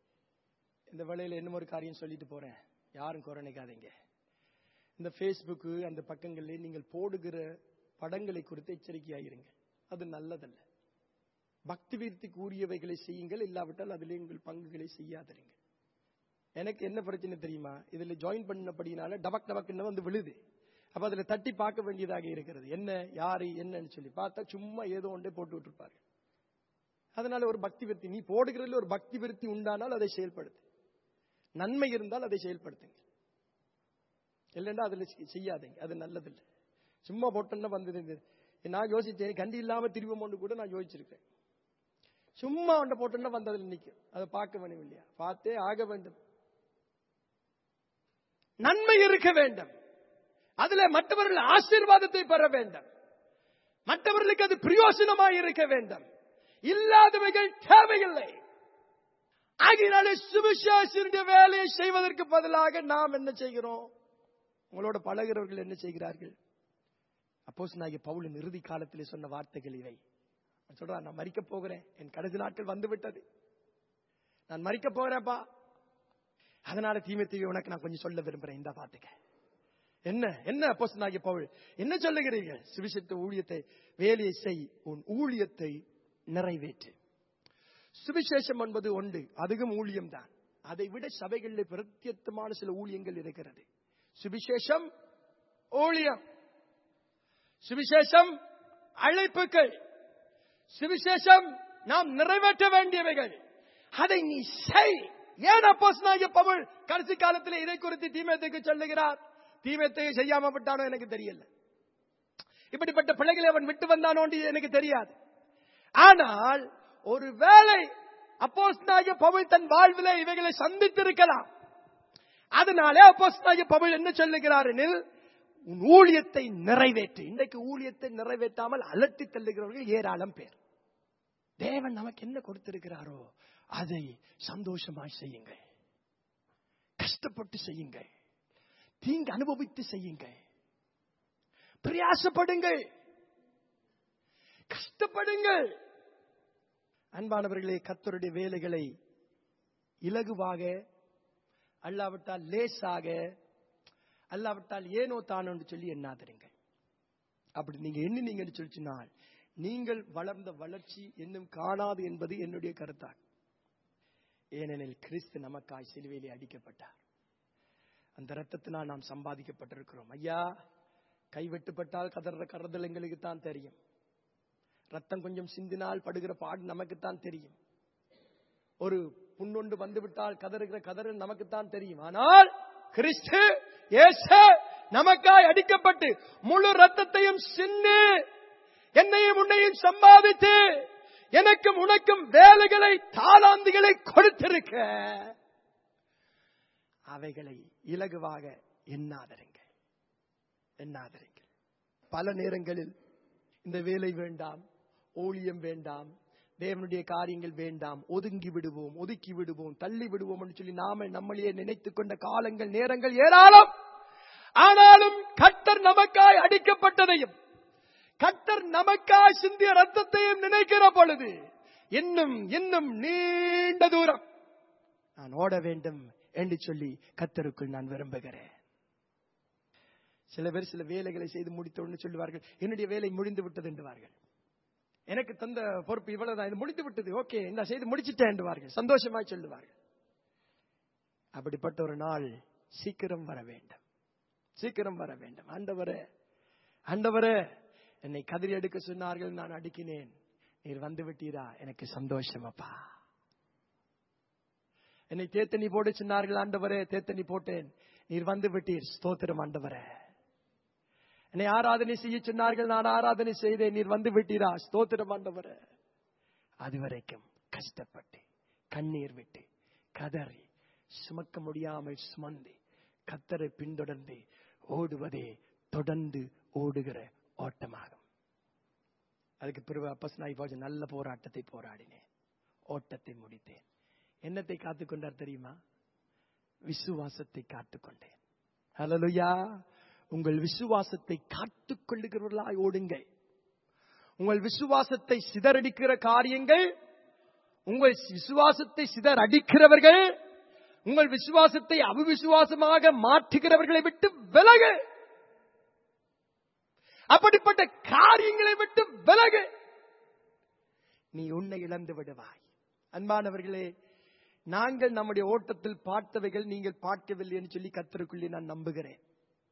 இந்த வேளையில என்ன ஒரு காரியம் சொல்லிட்டு போறேன் யாரும் குறைநிக்காதீங்க இந்த ஃபேஸ்புக்கு அந்த பக்கங்களிலே நீங்கள் போடுகிற படங்களை குறித்து எச்சரிக்கையாயிருங்க அது நல்லதல்ல பக்தி வீர்த்திக்கு உரியவைகளை செய்யுங்கள் இல்லாவிட்டால் அதிலே உங்கள் பங்குகளை செய்யாதிருங்க எனக்கு என்ன பிரச்சனை தெரியுமா இதுல ஜாயின் பண்ணபடினால டபக் டபக்குன்னு வந்து விழுது அப்ப அதுல தட்டி பார்க்க வேண்டியதாக இருக்கிறது என்ன யாரு என்னன்னு சொல்லி பார்த்தா சும்மா ஏதோ ஒன்றே போட்டு விட்டுருப்பாரு அதனால ஒரு பக்தி விருத்தி நீ போடுகிறதுல ஒரு பக்தி விருத்தி உண்டானால் அதை செயல்படுத்து நன்மை இருந்தால் அதை செயல்படுத்துங்க இல்லைன்னா அதுல செய்- செய்யாதீங்க அது நல்லதில்லை சும்மா போட்டோன்னா வந்தது நான் யோசிச்சேன் கண்டி இல்லாம திரும்பி கூட நான் யோசிச்சிருக்கேன் சும்மா ஒன்றை போட்டோன்னா வந்ததில் நிற்கும் அதை பார்க்க வேணும் இல்லையா பார்த்தே ஆக வேண்டும் நன்மை இருக்க வேண்டும் அதுல மற்றவர்கள் ஆசீர்வாதத்தை பெற வேண்டும் மற்றவர்களுக்கு அது பிரயோசனமாய் இருக்க வேண்டும் இல்லாதவைகள் தேவையில்லை ஆகையினாலே சுவிசேஷனுடைய வேலையை செய்வதற்கு பதிலாக நாம் என்ன செய்கிறோம் உங்களோட பழகிறவர்கள் என்ன செய்கிறார்கள் அப்போஸ் நாகிய பவுலின் இறுதி காலத்திலே சொன்ன வார்த்தைகள் இவை அவன் சொல்றான் நான் மறிக்க போகிறேன் என் கடைசி நாட்கள் வந்து விட்டது நான் மறிக்க போகிறேன்ப்பா அதனால தீமை தீவை உனக்கு நான் கொஞ்சம் சொல்ல விரும்புறேன் இந்த பாத்துக்க என்ன என்ன அப்போஸ் நாகிய பவுல் என்ன சொல்லுகிறீர்கள் சுவிசேஷ ஊழியத்தை வேலையை செய் உன் ஊழியத்தை நிறைவேற்று சுவிசேஷம் என்பது ஒன்று அதுவும் ஊழியம் தான் அதை விட சபைகளில் பிரத்யேகமான சில ஊழியங்கள் இருக்கிறது சுவிசேஷம் ஊழியம் சுவிசேஷம் அழைப்புகள் சுவிசேஷம் நாம் நிறைவேற்ற வேண்டியவைகள் அதை நீ செய் ஏன் அப்போஸ் பவுல் கடைசி காலத்தில் இதை குறித்து தீமேத்துக்கு சொல்லுகிறார் தீமேத்தை செய்யாம விட்டானோ எனக்கு தெரியல இப்படிப்பட்ட பிள்ளைகளை அவன் விட்டு வந்தானோ எனக்கு தெரியாது ஆனால் ஒரு வேளை அப்போஸ் பவுல் தன் வாழ்விலே இவைகளை சந்தித்திருக்கலாம் அதனாலே அப்போஸ் பவுல் என்ன சொல்லுகிறார் எனில் உன் ஊழியத்தை நிறைவேற்று இன்றைக்கு ஊழியத்தை நிறைவேற்றாமல் அலட்டி தள்ளுகிறவர்கள் ஏராளம் பேர் தேவன் நமக்கு என்ன கொடுத்திருக்கிறாரோ அதை சந்தோஷமாய் செய்யுங்கள் கஷ்டப்பட்டு செய்யுங்கள் தீங்கு அனுபவித்து செய்யுங்கள் பிரயாசப்படுங்கள் கஷ்டப்படுங்கள் அன்பானவர்களே கத்தருடைய வேலைகளை இலகுவாக அல்லாவிட்டால் லேசாக அல்லாவிட்டால் ஏனோ தானோ என்று சொல்லி எண்ணாதிருங்கள் அப்படி நீங்க எண்ணினீங்கன்னு சொல்லிச்சுனால் நீங்கள் வளர்ந்த வளர்ச்சி இன்னும் காணாது என்பது என்னுடைய கருத்தாகும் ஏனெனில் கிறிஸ்து நமக்காய் சிலுவையிலே அடிக்கப்பட்டார் அந்த ரத்தத்தினால் நாம் சம்பாதிக்கப்பட்டிருக்கிறோம் ஐயா கைவெட்டுப்பட்டால் கதற கருதல் எங்களுக்கு தான் தெரியும் ரத்தம் கொஞ்சம் சிந்தினால் படுகிற பாடு நமக்குத்தான் தெரியும் ஒரு புண்ணொண்டு வந்துவிட்டால் கதறுகிற கதறு நமக்குத்தான் தெரியும் ஆனால் கிறிஸ்து இயேசு நமக்காய் அடிக்கப்பட்டு முழு ரத்தத்தையும் சிந்து என்னையும் உன்னையும் சம்பாதித்து எனக்கும் உனக்கும் வேலைகளை தாளாந்துகளை கொடுத்திருக்க அவைகளை இலகுவாக எண்ணாதருங்கள் எண்ணாதருங்கள் பல நேரங்களில் இந்த வேலை வேண்டாம் ஊழியம் வேண்டாம் தேவனுடைய காரியங்கள் வேண்டாம் ஒதுங்கி விடுவோம் ஒதுக்கி விடுவோம் தள்ளி விடுவோம் என்று சொல்லி நாம நம்மளையே நினைத்துக் கொண்ட காலங்கள் நேரங்கள் ஏராளம் ஆனாலும் கட்டர் நமக்காய் அடிக்கப்பட்டதையும் கட்டர் நமக்காய் சிந்திய ரத்தத்தையும் நினைக்கிற பொழுது இன்னும் இன்னும் நீண்ட தூரம் நான் ஓட வேண்டும் என்று சொல்லி கத்தருக்குள் நான் விரும்புகிறேன் சில பேர் சில வேலைகளை செய்து முடித்தோன்னு சொல்லுவார்கள் என்னுடைய வேலை முடிந்து விட்டது என்றுவார்கள் எனக்கு தந்த பொறுப்பு இவ்வளவுதான் இது முடிந்து விட்டது ஓகே நான் செய்து முடிச்சிட்டேன் என்றுவார்கள் சந்தோஷமாய் சொல்லுவார்கள் அப்படிப்பட்ட ஒரு நாள் சீக்கிரம் வர வேண்டும் சீக்கிரம் வர வேண்டும் ஆண்டவரே ஆண்டவரே என்னை கதிரி எடுக்க சொன்னார்கள் நான் அடுக்கினேன் நீர் வந்து விட்டீரா எனக்கு சந்தோஷம் அப்பா என்னை தேத்தனி போட சொன்னார்கள் ஆண்டவரே தேத்தனி போட்டேன் நீர் வந்து விட்டீர் ஸ்தோத்திரம் ஆண்டவரே என்னை ஆராதனை செய்ய சொன்னார்கள் நான் ஆராதனை செய்தேன் நீர் வந்து விட்டீரா ஸ்தோத்திரம் ஆண்டவரே அதுவரைக்கும் கஷ்டப்பட்டு கண்ணீர் விட்டு கதறி சுமக்க முடியாமல் சுமந்து கத்தரை பின்தொடர்ந்து ஓடுவதே தொடர்ந்து ஓடுகிற ஓட்டமாகும் அதுக்கு பிறகு அப்பஸ் நாய் போஜ நல்ல போராட்டத்தை போராடினேன் ஓட்டத்தை முடித்தேன் என்னத்தை காத்துக்கொண்டார் தெரியுமா விசுவாசத்தை காத்துக்கொண்டேன் ஹலலுயா உங்கள் விசுவாசத்தை காத்துக் கொள்ளுகிறவர்களாய் ஓடுங்கள் உங்கள் விசுவாசத்தை சிதறடிக்கிற காரியங்கள் உங்கள் விசுவாசத்தை சிதறடிக்கிறவர்கள் உங்கள் விசுவாசத்தை அவிசுவாசமாக மாற்றுகிறவர்களை விட்டு விலகு அப்படிப்பட்ட காரியங்களை விட்டு விலகு நீ உன்னை இழந்து விடுவாய் அன்பானவர்களே நாங்கள் நம்முடைய ஓட்டத்தில் பார்த்தவைகள் நீங்கள் பார்க்கவில்லை என்று சொல்லி கத்தருக்குள்ளே நான் நம்புகிறேன்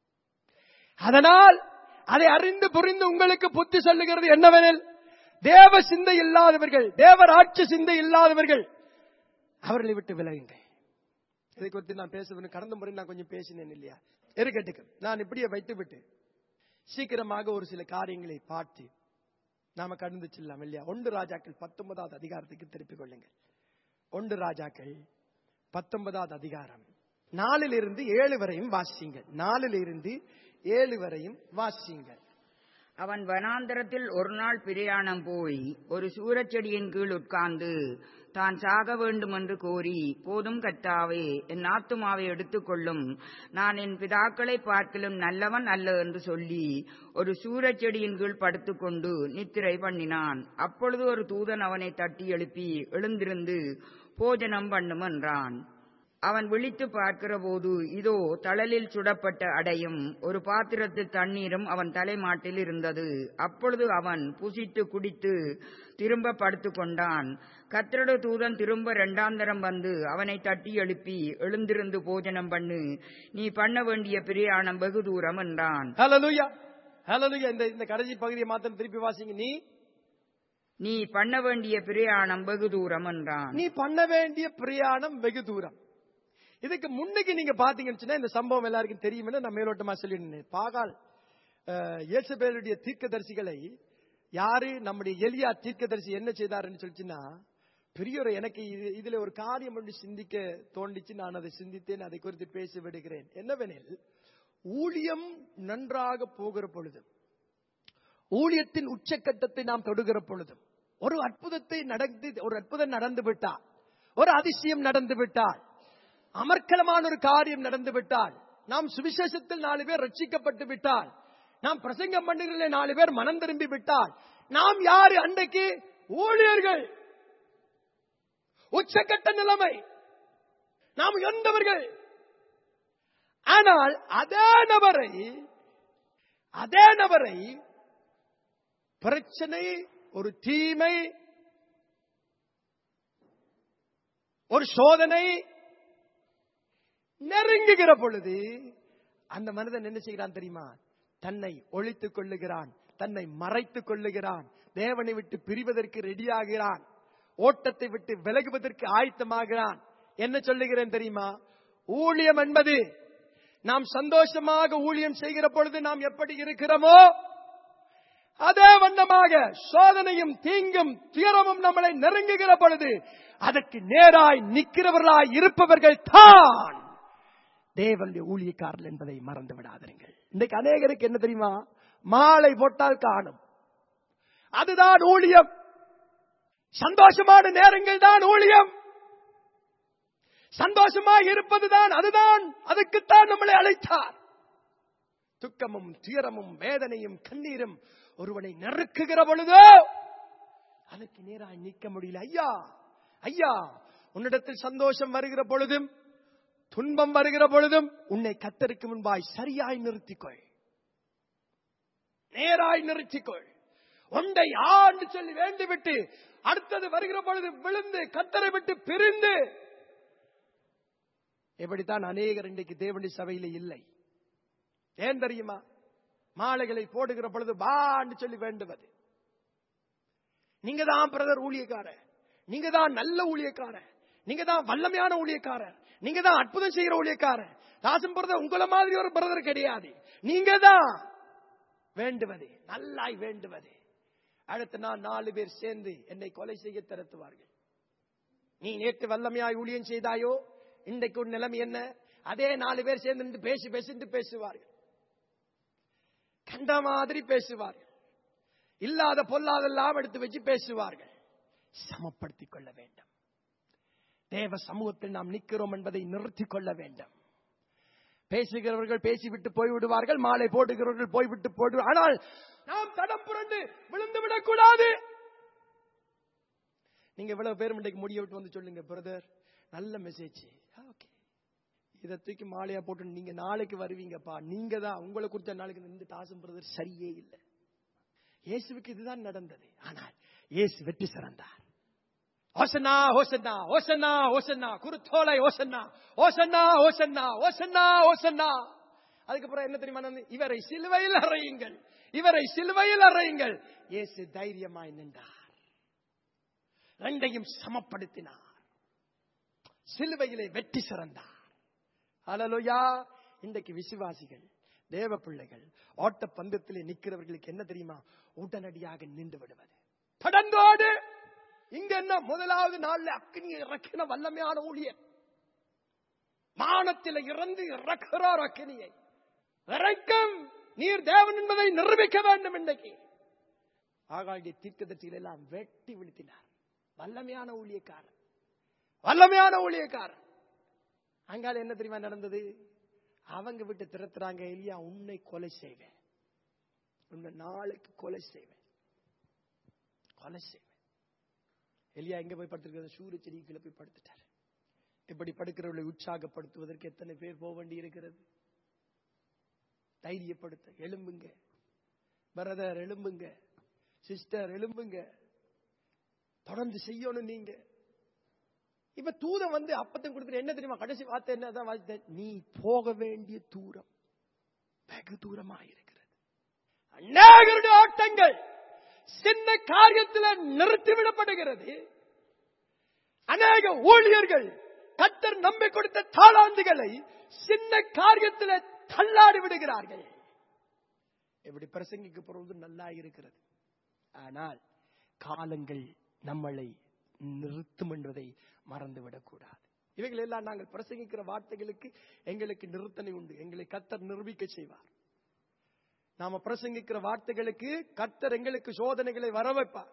அதனால் அதை அறிந்து புரிந்து உங்களுக்கு புத்தி சொல்லுகிறது என்னவெனில் தேவ சிந்தை இல்லாதவர்கள் தேவராட்சி சிந்தை இல்லாதவர்கள் அவர்களை விட்டு விலகுங்கள் இதை குறித்து நான் பேசுவேன் கடந்த முறை நான் கொஞ்சம் பேசினேன் இல்லையா இருக்கட்டுக்கு நான் இப்படியே வைத்து விட்டு சீக்கிரமாக ஒரு சில காரியங்களை பார்த்து நாம கடந்து செல்லலாம் இல்லையா ஒன்று ராஜாக்கள் பத்தொன்பதாவது அதிகாரத்துக்கு திருப்பிக் கொள்ளுங்கள் ஒன்று ராஜாக்கள் பத்தொன்பதாவது அதிகாரம் நாலிலிருந்து ஏழு வரையும் வாசிங்கள் நாலிலிருந்து ஏழு வரையும் வாசிங்கள் அவன் வனாந்தரத்தில் ஒரு நாள் பிரயாணம் போய் ஒரு சூரச்செடியின் கீழ் உட்கார்ந்து தான் சாக வேண்டும் என்று கோரி போதும் கத்தாவே என் ஆத்துமாவை எடுத்துக்கொள்ளும் நான் என் பிதாக்களை பார்க்கலும் நல்லவன் அல்ல என்று சொல்லி ஒரு சூரச்செடியின் கீழ் படுத்துக்கொண்டு நித்திரை பண்ணினான் அப்பொழுது ஒரு தூதன் அவனை தட்டி எழுப்பி எழுந்திருந்து போஜனம் பண்ணும் என்றான் அவன் விழித்து பார்க்கிற போது இதோ தழலில் சுடப்பட்ட அடையும் ஒரு பாத்திரத்தில் தண்ணீரும் அவன் தலைமாட்டில் இருந்தது அப்பொழுது அவன் புசித்து குடித்து திரும்ப படுத்து கொண்டான் கத்திரடு தூதன் திரும்ப இரண்டாந்தரம் வந்து அவனை தட்டி எழுப்பி எழுந்திருந்து போஜனம் பண்ணு நீ பண்ண வேண்டிய பிரயாணம் வெகு தூரம் என்றான் ஹalleluya ஹalleluya இந்த இந்த கடைசி பகுதியை மாத்திரம் திருப்பி வாசிங்க நீ நீ பண்ண வேண்டிய பிரயாணம் வெகு தூரம் என்றான் நீ பண்ண வேண்டிய பிரயாணம் வெகு தூரம் இதுக்கு முன்னுக்கு நீங்க பாத்தீங்கன்னு சொன்னா இந்த சம்பவம் எல்லாருக்கும் தெரியும்னு நான் மேலோட்டமா சொல்லியிருந்தேன் பாகால் அஹ், இயேசபேலுடைய தீர்க்கதரிசிகளை யாரு நம்முடைய எலியா தீர்க்கதரிசி என்ன செய்தாருன்னு சொல்லிச்சுன்னா பெரிய ஒரு எனக்கு இது- இதுல ஒரு காரியம் ஒன்று சிந்திக்க தோண்டிச்சு நான் அதை சிந்தித்தேன் அதை குறித்து பேசி விடுகிறேன் என்னவெனில் ஊழியம் நன்றாக போகிற பொழுது ஊழியத்தின் உச்சக்கட்டத்தை நாம் தொடுகிற பொழுதும் ஒரு அற்புதத்தை நடந்து ஒரு அற்புதம் நடந்து விட்டால் ஒரு அதிசயம் நடந்து விட்டால் அமர்க்கலமான ஒரு காரியம் நடந்து விட்டால் நாம் சுவிசேஷத்தில் நாலு பேர் ரட்சிக்கப்பட்டு விட்டால் நாம் பிரசங்கம் பண்ணுகிற நாலு பேர் மனம் திரும்பி விட்டால் நாம் யாரு அன்றைக்கு ஊழியர்கள் உச்சக்கட்ட நிலைமை நாம் எந்தவர்கள் ஆனால் அதே நபரை அதே நபரை பிரச்சனை ஒரு தீமை ஒரு சோதனை நெருங்குகிற பொழுது அந்த மனிதன் என்ன செய்கிறான் தெரியுமா தன்னை ஒழித்துக் கொள்ளுகிறான் தன்னை மறைத்துக் கொள்ளுகிறான் தேவனை விட்டு பிரிவதற்கு ரெடியாகிறான் ஓட்டத்தை விட்டு விலகுவதற்கு ஆயத்தமாகிறான் என்ன சொல்லுகிறேன் தெரியுமா ஊழியம் என்பது நாம் சந்தோஷமாக ஊழியம் செய்கிற பொழுது நாம் எப்படி இருக்கிறோமோ அதே வண்ணமாக சோதனையும் தீங்கும் துயரமும் நம்மளை நெருங்குகிற பொழுது அதற்கு நேராய் நிற்கிறவர்களாய் இருப்பவர்கள் தான் தேவனுடைய ஊழியக்காரர்கள் என்பதை மறந்து விடாதீர்கள் இன்றைக்கு அநேகருக்கு என்ன தெரியுமா மாலை போட்டால் காணும் அதுதான் ஊழியம் சந்தோஷமான நேரங்கள் தான் ஊழியம் சந்தோஷமாக இருப்பதுதான் அதுதான் அதுக்குத்தான் நம்மளை அழைத்தார் துக்கமும் துயரமும் வேதனையும் கண்ணீரும் ஒருவனை நெருக்குகிற பொழுதோ அதுக்கு நேராக நிற்க முடியல ஐயா ஐயா உன்னிடத்தில் சந்தோஷம் வருகிற பொழுதும் துன்பம் வருகிற பொழுதும் உன்னை கத்தருக்கு முன்பாய் சரியாய் நிறுத்திக்கொள் நேராய் நிறுத்திக்கொள் ஒன்றை ஆண்டு சொல்லி வேண்டிவிட்டு அடுத்தது வருகிற பொழுது விழுந்து கத்தரை விட்டு பிரிந்து எப்படித்தான் அநேகர் இன்றைக்கு தேவனுடைய சபையில இல்லை ஏன் தெரியுமா மாலைகளை போடுகிற பொழுது பான்னு சொல்லி வேண்டுவது நீங்க தான் பிரதர் ஊழியக்காரர் நீங்க தான் நல்ல ஊழியக்காரர் நீங்க தான் வல்லமையான ஊழியக்காரர் நீங்க தான் அற்புதம் செய்கிற ஊழியக்காரர் தாசன் பிரதர் உங்கள மாதிரி ஒரு பிரதர் கிடையாது நீங்க தான் வேண்டுவது நல்லாய் வேண்டுவது அடுத்த நான் நாலு பேர் சேர்ந்து என்னை கொலை செய்ய திரத்துவார்கள் நீ நேற்று வல்லமையாய் ஊழியம் செய்தாயோ இன்றைக்கு உன் நிலைமை என்ன அதே நாலு பேர் சேர்ந்து நின்று பேசி பேசிட்டு பேசுவார்கள் கண்ட மாதிரி பேசுவார்கள் இல்லாத பொல்லாதெல்லாம் எடுத்து வச்சு பேசுவார்கள் சமப்படுத்திக் கொள்ள வேண்டும் தேவ சமூகத்தில் நாம் நிற்கிறோம் என்பதை நிறுத்திக் கொள்ள வேண்டும் பேசுகிறவர்கள் பேசிவிட்டு போய்விடுவார்கள் மாலை போடுகிறவர்கள் போய்விட்டு போடு ஆனால் நாம் தடம் புரண்டு விழுந்து விடக்கூடாது நீங்க இவ்வளவு பேரும் இன்றைக்கு முடிய விட்டு வந்து சொல்லுங்க பிரதர் நல்ல மெசேஜ் ஓகே இதை தூக்கி மாலையா போட்டு நீங்க நாளைக்கு வருவீங்கப்பா நீங்க தான் உங்களை குறித்த நாளைக்கு இந்த தாசம் பிரதர் சரியே இல்லை இயேசுவுக்கு இதுதான் நடந்தது ஆனால் இயேசு வெற்றி சிறந்தார் ஓசன்னா ஓசன்னா ஓசன்னா ஓசன்னா குருத்தோலை ஓசன்னா ஓசன்னா ஓசன்னா ஓசன்னா ஓசன்னா அதுக்கப்புறம் என்ன தெரியுமா நடந்தது? இவரை சிலுவையில் அறையுங்கள் இவரை சிலுவையில் அறையுங்கள் இயேசு தைரியமாய் நின்றார் ரெண்டையும் சமப்படுத்தினார் சிலுவையிலே வெற்றி சிறந்தார் அலலுயா இன்றைக்கு விசுவாசிகள் தேவ பிள்ளைகள் ஓட்ட பந்தத்திலே நிற்கிறவர்களுக்கு என்ன தெரியுமா உடனடியாக நின்று விடுவது தொடர்ந்தோடு இங்க என்ன முதலாவது நாள்ல அக்னி இறக்கின வல்லமையான ஊழியர் மானத்தில் இறந்து இறக்கிறார் அக்னியை இறக்கும் நீர் தேவன் என்பதை நிரூபிக்க வேண்டும் இன்றைக்கு ஆகாய தீர்க்கதர்ச்சிகள் எல்லாம் வெட்டி வீழ்த்தினார் வல்லமையான ஊழியக்காரன் வல்லமையான ஊழியக்காரன் அங்கால என்ன தெரியுமா நடந்தது அவங்க விட்டு திறத்துறாங்க இல்லையா உன்னை கொலை செய்வேன் உன்னை நாளைக்கு கொலை செய்வேன் கொலை செய்வேன் எலியா எங்க போய் படுத்திருக்கிறது சூரிய செடி கீழே போய் படுத்துட்டார் இப்படி படுக்கிறவர்களை உற்சாகப்படுத்துவதற்கு எத்தனை பேர் போக வேண்டி இருக்கிறது தைரியப்படுத்த எழும்புங்க பிரதர் எழும்புங்க சிஸ்டர் எழும்புங்க தொடர்ந்து செய்யணும் நீங்க இப்ப தூதன் வந்து அப்பத்தம் கொடுத்துட்டு என்ன தெரியுமா கடைசி வார்த்தை என்னதான் வார்த்தை நீ போக வேண்டிய தூரம் வெகு தூரமா இருக்கிறது அநேகருடைய ஓட்டங்கள் சின்ன காரியத்தில் நிறுத்திவிடப்படுகிறது அநேக ஊழியர்கள் கத்தர் நம்பி கொடுத்த தாளாந்துகளை சின்ன காரியத்தில் தள்ளாடி விடுகிறார்கள் எப்படி பிரசங்கிக்க போறது நல்லா இருக்கிறது ஆனால் காலங்கள் நம்மளை நிறுத்தும் என்பதை மறந்துவிடக் கூடாது இவைகள் எல்லாம் நாங்கள் பிரசங்கிக்கிற வார்த்தைகளுக்கு எங்களுக்கு நிறுத்தனை உண்டு எங்களை கத்தர் நிரூபிக்க செய்வார் நாம பிரசங்கிக்கிற வார்த்தைகளுக்கு கத்தர் எங்களுக்கு சோதனைகளை வர வைப்பார்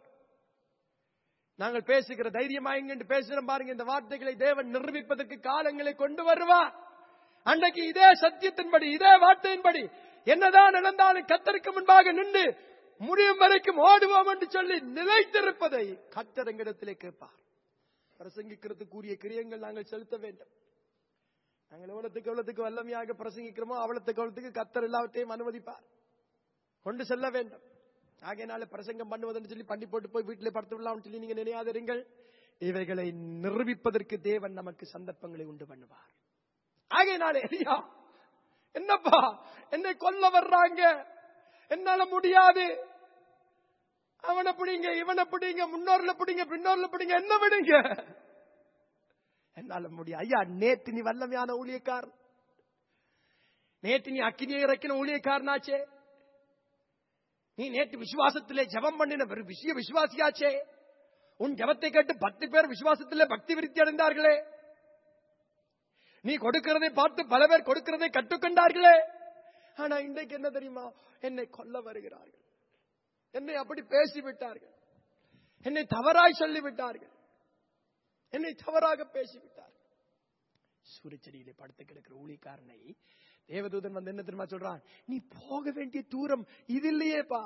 நாங்கள் பேசுகிற தைரியமா எங்க பேசுறோம் பாருங்க இந்த வார்த்தைகளை தேவன் நிரூபிப்பதற்கு காலங்களை கொண்டு வருவார் அன்றைக்கு இதே சத்தியத்தின்படி இதே வார்த்தையின்படி என்னதான் நடந்தாலும் கத்தருக்கு முன்பாக நின்று முடியும் வரைக்கும் ஓடுவோம் என்று சொல்லி நிலைத்திருப்பதை கத்தர் எங்களிடத்திலே கேட்பார் பிரசங்கிக்கிறதுக்குரிய கிரியங்கள் நாங்கள் செலுத்த வேண்டும் நாங்கள் எவ்வளவுக்கு எவ்வளவுக்கு வல்லமையாக பிரசங்கிக்கிறோமோ அவ்வளவுக்கு எவ்வளவுக்கு கத்தர் எல்லாவற்றையும் அனுமதிப்பார் கொண்டு செல்ல வேண்டும் ஆகையினால பிரசங்கம் பண்ணுவதுன்னு சொல்லி பண்ணி போட்டு போய் வீட்டிலே படுத்து விடலாம்னு சொல்லி நீங்க நினையாதிருங்கள் இவைகளை நிரூபிப்பதற்கு தேவன் நமக்கு சந்தர்ப்பங்களை உண்டு பண்ணுவார் ஆகையினாலே எலியா என்னப்பா என்னை கொல்ல வர்றாங்க என்னால முடியாது அவனை பிடிங்க இவனை பிடிங்க முன்னோர்ல பிடிங்க பின்னோர்ல பிடிங்க என்ன விடுங்க என்னால முடியும் ஐயா நேத்து நீ வல்லமையான ஊழியக்காரன் நேத்து நீ அக்கினியை இறக்கின ஊழியக்காரனாச்சே நீ நேற்று விசுவாசத்திலே ஜெபம் பண்ணின ஒரு விஷய விசுவாசியாச்சே உன் ஜெபத்தை கேட்டு பத்து பேர் விசுவாசத்திலே பக்தி விருத்தி அடைந்தார்களே நீ கொடுக்கிறதை பார்த்து பல பேர் கொடுக்கிறதை கற்றுக்கொண்டார்களே ஆனா இன்றைக்கு என்ன தெரியுமா என்னை கொல்ல வருகிறார்கள் என்னை அப்படி பேசிவிட்டார்கள் என்னை தவறாய் சொல்லிவிட்டார்கள் என்னை தவறாக பேசிவிட்டார்கள் சூரியச்செடியிலே படுத்து கிடக்கிற ஊழிக்காரனை தேவதூதன் வந்து என்ன தெரியுமா சொல்றான் நீ போக வேண்டிய தூரம் இது இல்லையேப்பா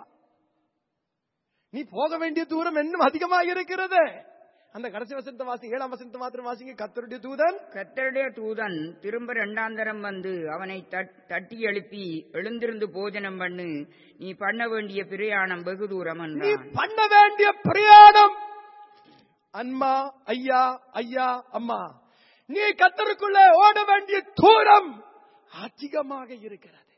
நீ போக வேண்டிய தூரம் இன்னும் அதிகமாக இருக்கிறது அந்த கடைசி வசனத்தை வாசி ஏழாம் வசனத்தை மாத்திரம் வாசிங்க கத்தருடைய தூதன் கர்த்தருடைய தூதன் திரும்ப இரண்டாந்தரம் வந்து அவனை தட்- தட்டி எழுப்பி எழுந்திருந்து போஜனம் பண்ணு நீ பண்ண வேண்டிய பிரயாணம் வெகு தூரம் நீ என்றான் பண்ண வேண்டிய பிரயாணம் அம்மா ஐயா ஐயா அம்மா நீ கத்தருக்குள்ளே ஓட வேண்டிய தூரம் அதிகமாக இருக்கிறது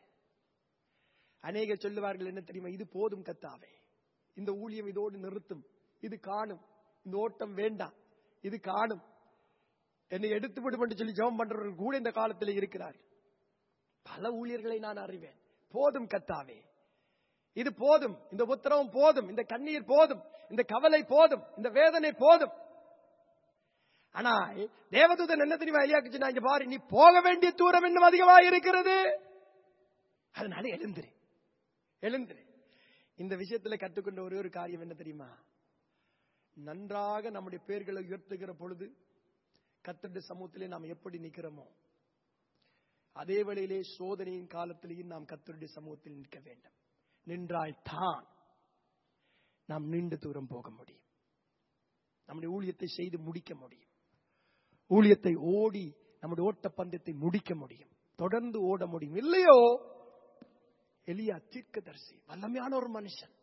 அநேக சொல்லுவார்கள் என்ன தெரியுமா இது போதும் கத்தாவே இந்த ஊழியம் இதோடு நிறுத்தும் இது காணும் இந்த ஓட்டம் வேண்டாம் இது காணும் என்னை எடுத்து விடும் என்று சொல்லி ஜெபம் பண்றவர்கள் கூட இந்த காலத்தில் இருக்கிறார்கள் பல ஊழியர்களை நான் அறிவேன் போதும் கத்தாவே இது போதும் இந்த உத்தரவும் போதும் இந்த கண்ணீர் போதும் இந்த கவலை போதும் இந்த வேதனை போதும் ஆனா தேவதூதன் என்ன தெரியுமா எலியாக்கு சொன்னா இங்க பாரு நீ போக வேண்டிய தூரம் இன்னும் அதிகமா இருக்கிறது அதனால எழுந்துரு எழுந்துரு இந்த விஷயத்துல கற்றுக்கொண்ட ஒரே ஒரு காரியம் என்ன தெரியுமா நன்றாக நம்முடைய பேர்களை உயர்த்துகிற பொழுது கத்தருடைய சமூகத்திலே நாம் எப்படி நிக்கிறோமோ அதே வேளையிலே சோதனையின் காலத்திலேயும் நாம் கத்தருடைய சமூகத்தில் நிற்க வேண்டும் நின்றால் தான் நாம் நீண்ட தூரம் போக முடியும் நம்முடைய ஊழியத்தை செய்து முடிக்க முடியும் ஊழியத்தை ஓடி நம்முடைய ஓட்ட பந்தயத்தை முடிக்க முடியும் தொடர்ந்து ஓட முடியும் இல்லையோ எலியா தீர்க்கதரிசி வல்லமையான ஒரு மனுஷன்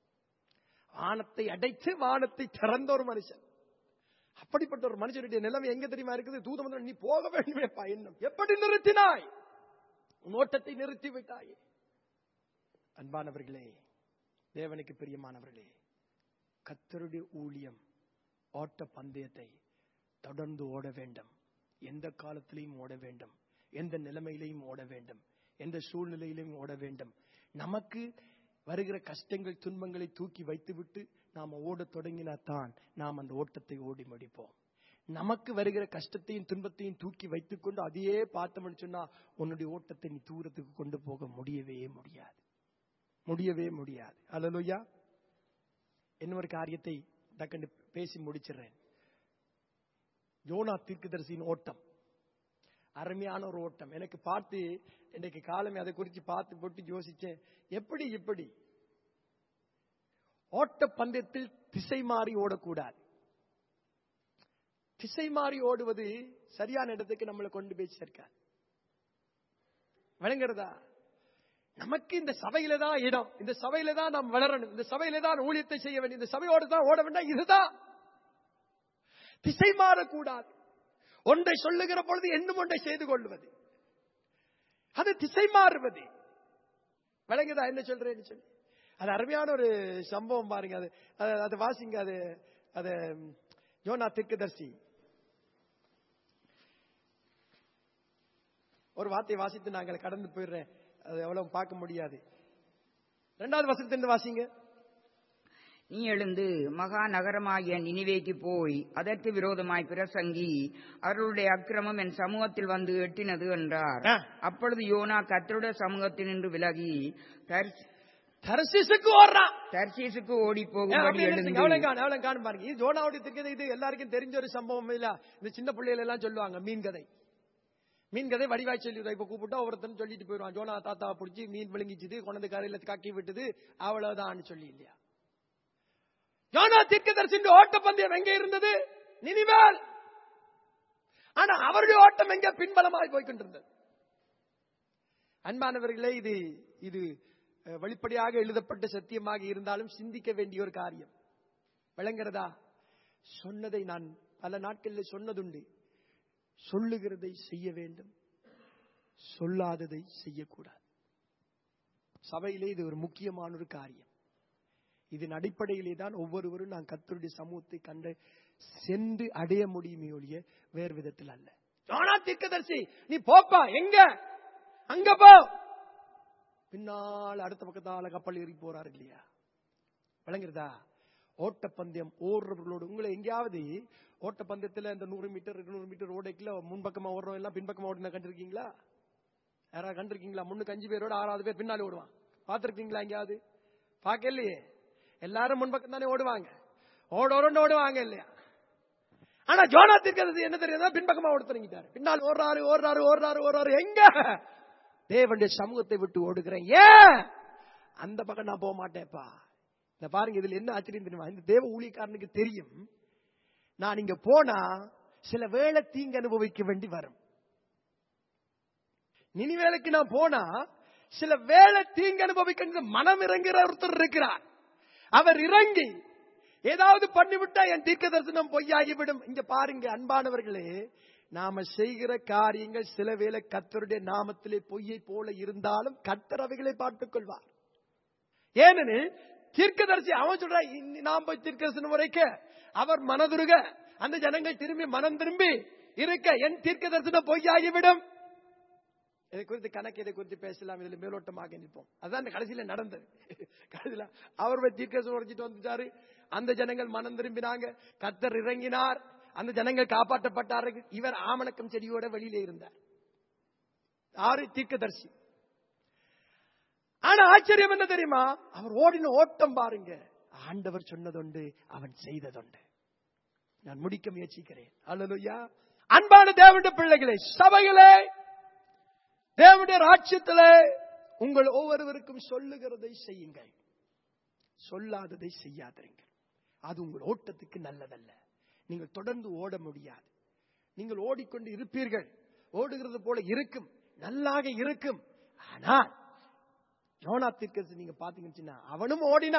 வானத்தை அடைத்து வானத்தை திறந்த ஒரு மனுஷன் அப்படிப்பட்ட ஒரு மனுஷனுடைய நிலைமை எங்க தெரியுமா இருக்குது தூதம் வந்து, நீ போக வேண்டுமே பயணம் எப்படி நிறுத்தினாய் உன் ஓட்டத்தை நிறுத்தி விட்டாயே அன்பானவர்களே தேவனுக்கு பிரியமானவர்களே கத்தருடைய ஊழியம் ஓட்ட பந்தயத்தை தொடர்ந்து ஓட வேண்டும் எந்த காலத்திலையும் ஓட வேண்டும் எந்த நிலைமையிலையும் ஓட வேண்டும் எந்த சூழ்நிலையிலையும் ஓட வேண்டும் நமக்கு வருகிற கஷ்டங்கள் துன்பங்களை தூக்கி வைத்துவிட்டு நாம ஓடத் தொடங்கினாதான் நாம் அந்த ஓட்டத்தை ஓடி முடிப்போம் நமக்கு வருகிற கஷ்டத்தையும் துன்பத்தையும் தூக்கி வைத்துக்கொண்டு அதையே பார்த்தோம்னு சொன்னா உன்னுடைய ஓட்டத்தை நீ தூரத்துக்கு கொண்டு போக முடியவே முடியாது முடியவே முடியாது அல்லலுயா இன்னொரு காரியத்தை டக்குன்னு பேசி முடிச்சிடுறேன் யோனா தீர்க்கதரிசியின் ஓட்டம் அருமையான ஒரு ஓட்டம் எனக்கு பார்த்து இன்னைக்கு காலமே அதை குறித்து பார்த்து போட்டு யோசிச்சேன் எப்படி இப்படி ஓட்ட பந்தயத்தில் திசை மாறி ஓடக்கூடாது திசை மாறி ஓடுவது சரியான இடத்துக்கு நம்மளை கொண்டு போய் சேர்க்காது விளங்குறதா நமக்கு இந்த சபையில தான் இடம் இந்த சபையில தான் நாம் வளரணும் இந்த சபையில தான் ஊழியத்தை செய்ய வேண்டும் இந்த சபையோடு தான் ஓட வேண்டாம் இதுதான் திசை மாறக்கூடாது ஒன்றை சொல்லுகிற பொழுது இன்னும் ஒன்றை செய்து கொள்வது அது திசை மாறுவது விளங்குதா என்ன சொல்றேன்னு சொல்லி அது அருமையான ஒரு சம்பவம் பாருங்க அது அது- அது வாசிங்க அது அது யோனா திக்குதர்சி ஒரு வார்த்தையை வாசித்து நாங்கள் கடந்து போயிடுறேன் அது எவ்வளவு பார்க்க முடியாது ரெண்டாவது வசனத்திலிருந்து வாசிங்க நீ எழுந்து மகா நகரமாகிய நினிவேக்கு போய் அதற்கு விரோதமாய் பிரசங்கி அவர்களுடைய அக்கிரமம் என் சமூகத்தில் வந்து எட்டினது என்றார் ஆ. அப்பொழுது யோனா கர்த்தருடைய சமூகத்தினின்று விலகி தர்ஸ்- தர்சிசுக்கு ஓடுறான் தர்சீசுக்கு ஓடி ஏன் போகும்படி அப்படி எழுந்து நிறுத்துங்க? எவ்வளவு காணும், எவ்வளவு காணும் பாருங்க. இது ஜோனாவுடைய திக்கதை இது எல்லாருக்கும் தெரிஞ்ச ஒரு சம்பவம் இல்ல இந்த சின்ன பிள்ளைகள் எல்லாம் சொல்லுவாங்க மீன் கதை மீன் கதை வடிவாய் சொல்லிடுறோம் இப்ப கூப்பிட்டா ஒருத்தன் சொல்லிட்டு போயிடுவான் ஜோனா தாத்தா பிடிச்சி மீன் விழுங்கிச்சுது கொண்டு கரையில கக்கி விட்டது அவ்வளவுதான் சொல்லி இல்லையா யோனா தீர்க்கதரிசின் ஓட்டப்பந்தயம் எங்க இருந்தது நினிவேல் ஆனா அவருடைய ஓட்டம் எங்க பின்பலமாய் போய்கொண்டிருந்தது அன்பானவர்களே இது இது அஹ், வெளிப்படையாக எழுதப்பட்ட சத்தியமாக இருந்தாலும் சிந்திக்க வேண்டிய ஒரு காரியம் விளங்குறதா சொன்னதை நான் பல நாட்களில் சொன்னதுண்டு சொல்லுகிறதை செய்ய வேண்டும் சொல்லாததை செய்யக்கூடாது சபையிலே இது ஒரு முக்கியமான ஒரு காரியம் இதன் அடிப்படையிலே தான் ஒவ்வொருவரும் நான் கத்தருடைய சமூகத்தை கண்டு சென்று அடைய முடியுமே ஒழிய வேறு விதத்தில் அல்ல யோனா தீர்க்கதரிசி நீ போப்பா எங்க அங்க போ பின்னால் அடுத்த பக்கத்தால கப்பல் ஏறி போறாரு இல்லையா விளங்குறதா ஓட்டப்பந்தயம் ஓடுறவர்களோடு உங்களை எங்கேயாவது ஓட்டப்பந்தயத்துல இந்த நூறு மீட்டர் இருநூறு மீட்டர் ஓடைக்குள்ள முன்பக்கமா ஓடுறோம் எல்லாம் பின்பக்கமா ஓடுன கண்டிருக்கீங்களா யாராவது கண்டிருக்கீங்களா முன்னுக்கு அஞ்சு பேரோட ஆறாவது பேர் பின்னாடி ஓடுவான் பார்த்திருக்கீங்களா எங்கேயாவது பார்க்கலையே எல்லாரும் முன்பக்கம் தானே ஓடுவாங்க ஓட ஓடன்னு ஓடுவாங்க இல்லையா ஆனா ஜோனா தீர்க்கதரிசி என்ன தெரியாதா பின்பக்கமா ஓட தொடங்கிட்டாரு பின்னால் ஓடுறாரு ஓடுறாரு ஓடுறாரு ஓடுறாரு எங்க தேவனுடைய சமூகத்தை விட்டு ஓடுகிறேன் ஏன் அந்த பக்கம் நான் போக மாட்டேன்ப்பா இந்த பாருங்க இதுல என்ன ஆச்சரியம் தெரியுமா இந்த தேவ ஊழியக்காரனுக்கு தெரியும் நான் இங்க போனா சில வேளை தீங்கு அனுபவிக்க வேண்டி வரும் நினிவேலைக்கு நான் போனா சில வேளை தீங்கு அனுபவிக்க மனம் இறங்குற ஒருத்தர் இருக்கிறார் அவர் இறங்கி ஏதாவது பண்ணிவிட்டா என் தீர்க்க தரிசனம் பொய்யாகிவிடும் இங்க பாருங்க அன்பானவர்களே நாம செய்கிற காரியங்கள் சில வேளை கத்தருடைய நாமத்திலே பொய்யை போல இருந்தாலும் கத்தர் அவைகளை பார்த்துக் கொள்வார் ஏனெனில் தீர்க்கதரிசி அவன் சொல்ற நாம் போய் தீர்க்கதரிசனம் உரைக்க அவர் மனதுருக அந்த ஜனங்கள் திரும்பி மனம் திரும்பி இருக்க என் தீர்க்க தரிசனம் பொய்யாகிவிடும் இதை குறித்து கணக்கு இதை குறித்து பேசலாம் இதுல மேலோட்டமாக நிற்போம் அதான் இந்த கடைசியில நடந்தது கடைசியில அவர் போய் தீர்க்க உரைச்சிட்டு வந்துட்டாரு அந்த ஜனங்கள் மனம் திரும்பினாங்க கத்தர் இறங்கினார் அந்த ஜனங்கள் காப்பாற்றப்பட்டார்கள் இவர் ஆமணக்கம் செடியோட வெளியிலே இருந்தார் ஆறு தீர்க்கதரிசி ஆனா ஆச்சரியம் என்ன தெரியுமா அவர் ஓடின ஓட்டம் பாருங்க ஆண்டவர் சொன்னதுண்டு அவன் செய்ததுண்டு நான் முடிக்க முயற்சிக்கிறேன் அல்லலுயா அன்பான தேவனுடைய பிள்ளைகளே சபைகளே தேவனுடைய ராட்சியத்திலே உங்கள் ஒவ்வொருவருக்கும் சொல்லுகிறதை செய்யுங்கள் சொல்லாததை செய்யாதீர்கள் அது உங்கள் ஓட்டத்துக்கு நல்லதல்ல நீங்கள் தொடர்ந்து ஓட முடியாது நீங்கள் ஓடிக்கொண்டு இருப்பீர்கள் ஓடுகிறது போல இருக்கும் நல்லாக இருக்கும் ஆனால் யோனா தீர்க்கதரிசி நீங்க பாத்தீங்கன்னா அவனும் ஓடினா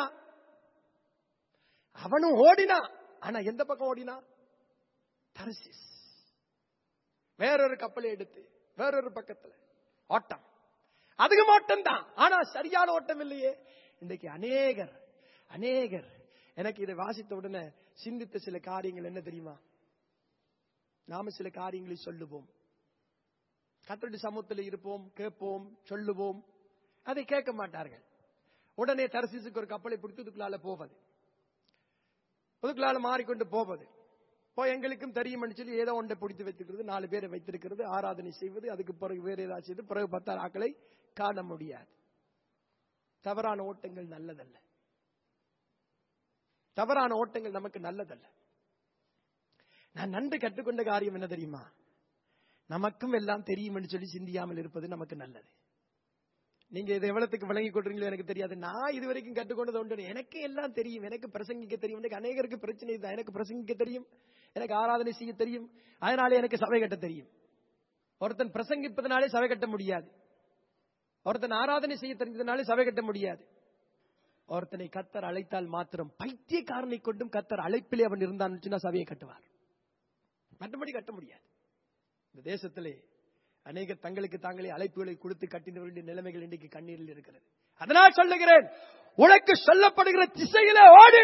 அவனும் ஓடினா ஆனா எந்த பக்கம் ஓடினா தரிசிஸ் வேறொரு கப்பலை எடுத்து வேறொரு பக்கத்துல ஓட்டம் அதுக்கும் ஓட்டம் தான் ஆனா சரியான ஓட்டம் இல்லையே இன்றைக்கு அநேகர் அநேகர் எனக்கு இதை வாசித்த உடனே சிந்தித்த சில காரியங்கள் என்ன தெரியுமா நாம சில காரியங்களை சொல்லுவோம் கத்தடி சமூகத்தில் இருப்போம் கேட்போம் சொல்லுவோம் அதை கேட்க மாட்டார்கள் உடனே தரசிசுக்கு ஒரு கப்பலை பிடித்து இதுக்குள்ளால போவது இதுக்குள்ளால மாறிக்கொண்டு போவது போய் எங்களுக்கும் தெரியும் சொல்லி ஏதோ ஒன்றை பிடித்து வைத்திருக்கிறது நாலு பேரை வைத்திருக்கிறது ஆராதனை செய்வது அதுக்கு பிறகு வேற ஏதாவது செய்து பிறகு பத்தாறு ஆக்களை காண முடியாது தவறான ஓட்டங்கள் நல்லதல்ல தவறான ஓட்டங்கள் நமக்கு நல்லதல்ல நான் நன்று கற்றுக்கொண்ட காரியம் என்ன தெரியுமா நமக்கும் எல்லாம் தெரியும் என்று சொல்லி சிந்தியாமல் இருப்பது நமக்கு நல்லது நீங்க இதை எவ்வளவுக்கு விளங்கி கொள்றீங்களோ எனக்கு தெரியாது நான் இது வரைக்கும் கற்றுக்கொண்டது உண்டு எனக்கு எல்லாம் தெரியும் எனக்கு பிரசங்கிக்க தெரியும் எனக்கு அநேகருக்கு பிரச்சனை தான் எனக்கு பிரசங்கிக்க தெரியும் எனக்கு ஆராதனை செய்ய தெரியும் அதனாலே எனக்கு சபை கட்ட தெரியும் ஒருத்தன் பிரசங்கிப்பதனாலே சபை கட்ட முடியாது ஒருத்தன் ஆராதனை செய்ய தெரிஞ்சதுனாலே சபை கட்ட முடியாது ஒருத்தனை கத்தர் அழைத்தால் மாத்திரம் பைத்தியக்காரனை கொண்டும் கத்தர் அழைப்பிலே அவன் இருந்தான் சொன்னா சபையை கட்டுவார் மற்றபடி கட்ட முடியாது இந்த தேசத்திலே அநேக தங்களுக்கு தாங்களே அழைப்புகளை கொடுத்து கட்டினவர்களுடைய நிலைமைகள் இன்றைக்கு கண்ணீரில் இருக்கிறது அதனால் சொல்லுகிறேன் உனக்கு சொல்லப்படுகிற திசையில ஓடு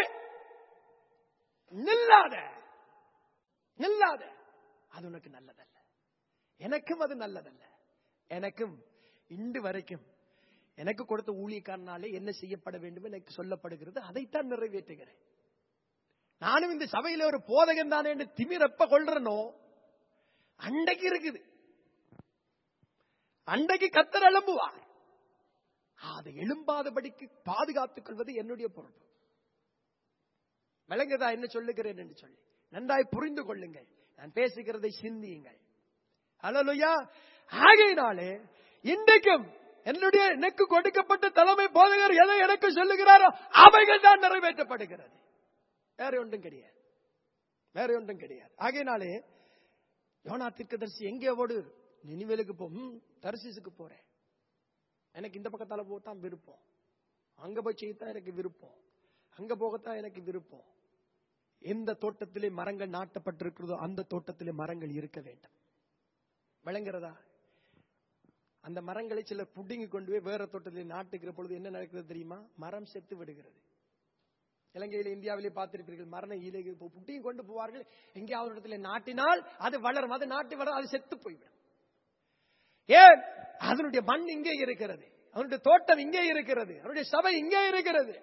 நில்லாத நில்லாத அது உனக்கு நல்லதல்ல எனக்கும் அது நல்லதல்ல எனக்கும் இன்று வரைக்கும் எனக்கு கொடுத்த ஊழியக்காரனாலே என்ன செய்யப்பட வேண்டும் எனக்கு சொல்லப்படுகிறது அதைத்தான் நிறைவேற்றுகிறேன் நானும் இந்த சபையில ஒரு போதகன் தானே என்று திமிரப்ப கொள்றனோ அண்டைக்கு இருக்குது அண்டைக்கு கத்தர் எழும்புவார் அதை எழும்பாதபடிக்கு பாதுகாத்துக் கொள்வது என்னுடைய பொறுப்பு விளங்குதா என்ன சொல்லுகிறேன் என்று சொல்லி நன்றாய் புரிந்து கொள்ளுங்கள் நான் பேசுகிறதை சிந்தியுங்கள் அலலுயா ஆகையினாலே இன்றைக்கும் என்னுடைய எனக்கு கொடுக்கப்பட்ட தலைமை போதகர் எதை எனக்கு சொல்லுகிறாரோ அவைகள் தான் நிறைவேற்றப்படுகிறது வேற ஒன்றும் கிடையாது வேற ஒன்றும் கிடையாது ஆகையினாலே யோனா தீர்க்கதரிசி எங்கே ஓடு நினிவேலுக்கு போ ம், தரிசிசுக்கு போறேன் எனக்கு இந்த பக்கத்தால போகத்தான் விருப்பம் அங்க போய் செய்யத்தான் எனக்கு விருப்பம் அங்க போகத்தான் எனக்கு விருப்பம் எந்த தோட்டத்திலே மரங்கள் நாட்டப்பட்டிருக்கிறதோ அந்த தோட்டத்திலே மரங்கள் இருக்க வேண்டும் விளங்குறதா அந்த மரங்களை சிலர் புடுங்கி கொண்டு போய் வேற தோட்டத்திலே நாட்டுகிற பொழுது என்ன நடக்கிறது தெரியுமா மரம் செத்து விடுகிறது இலங்கையில இந்தியாவிலே பார்த்திருப்பீர்கள் மரண ஈலை புட்டிங்கி கொண்டு போவார்கள் எங்கேயாவது ஒரு இடத்துல நாட்டினால் அது வளரும் அது நாட்டி வளரும் அது செத்து போய்விடும் ஏன் அதனுடைய மண் இங்கே இருக்கிறது அவனுடைய தோட்டம் இங்கே இருக்கிறது அவனுடைய சபை இங்கே இருக்கிறது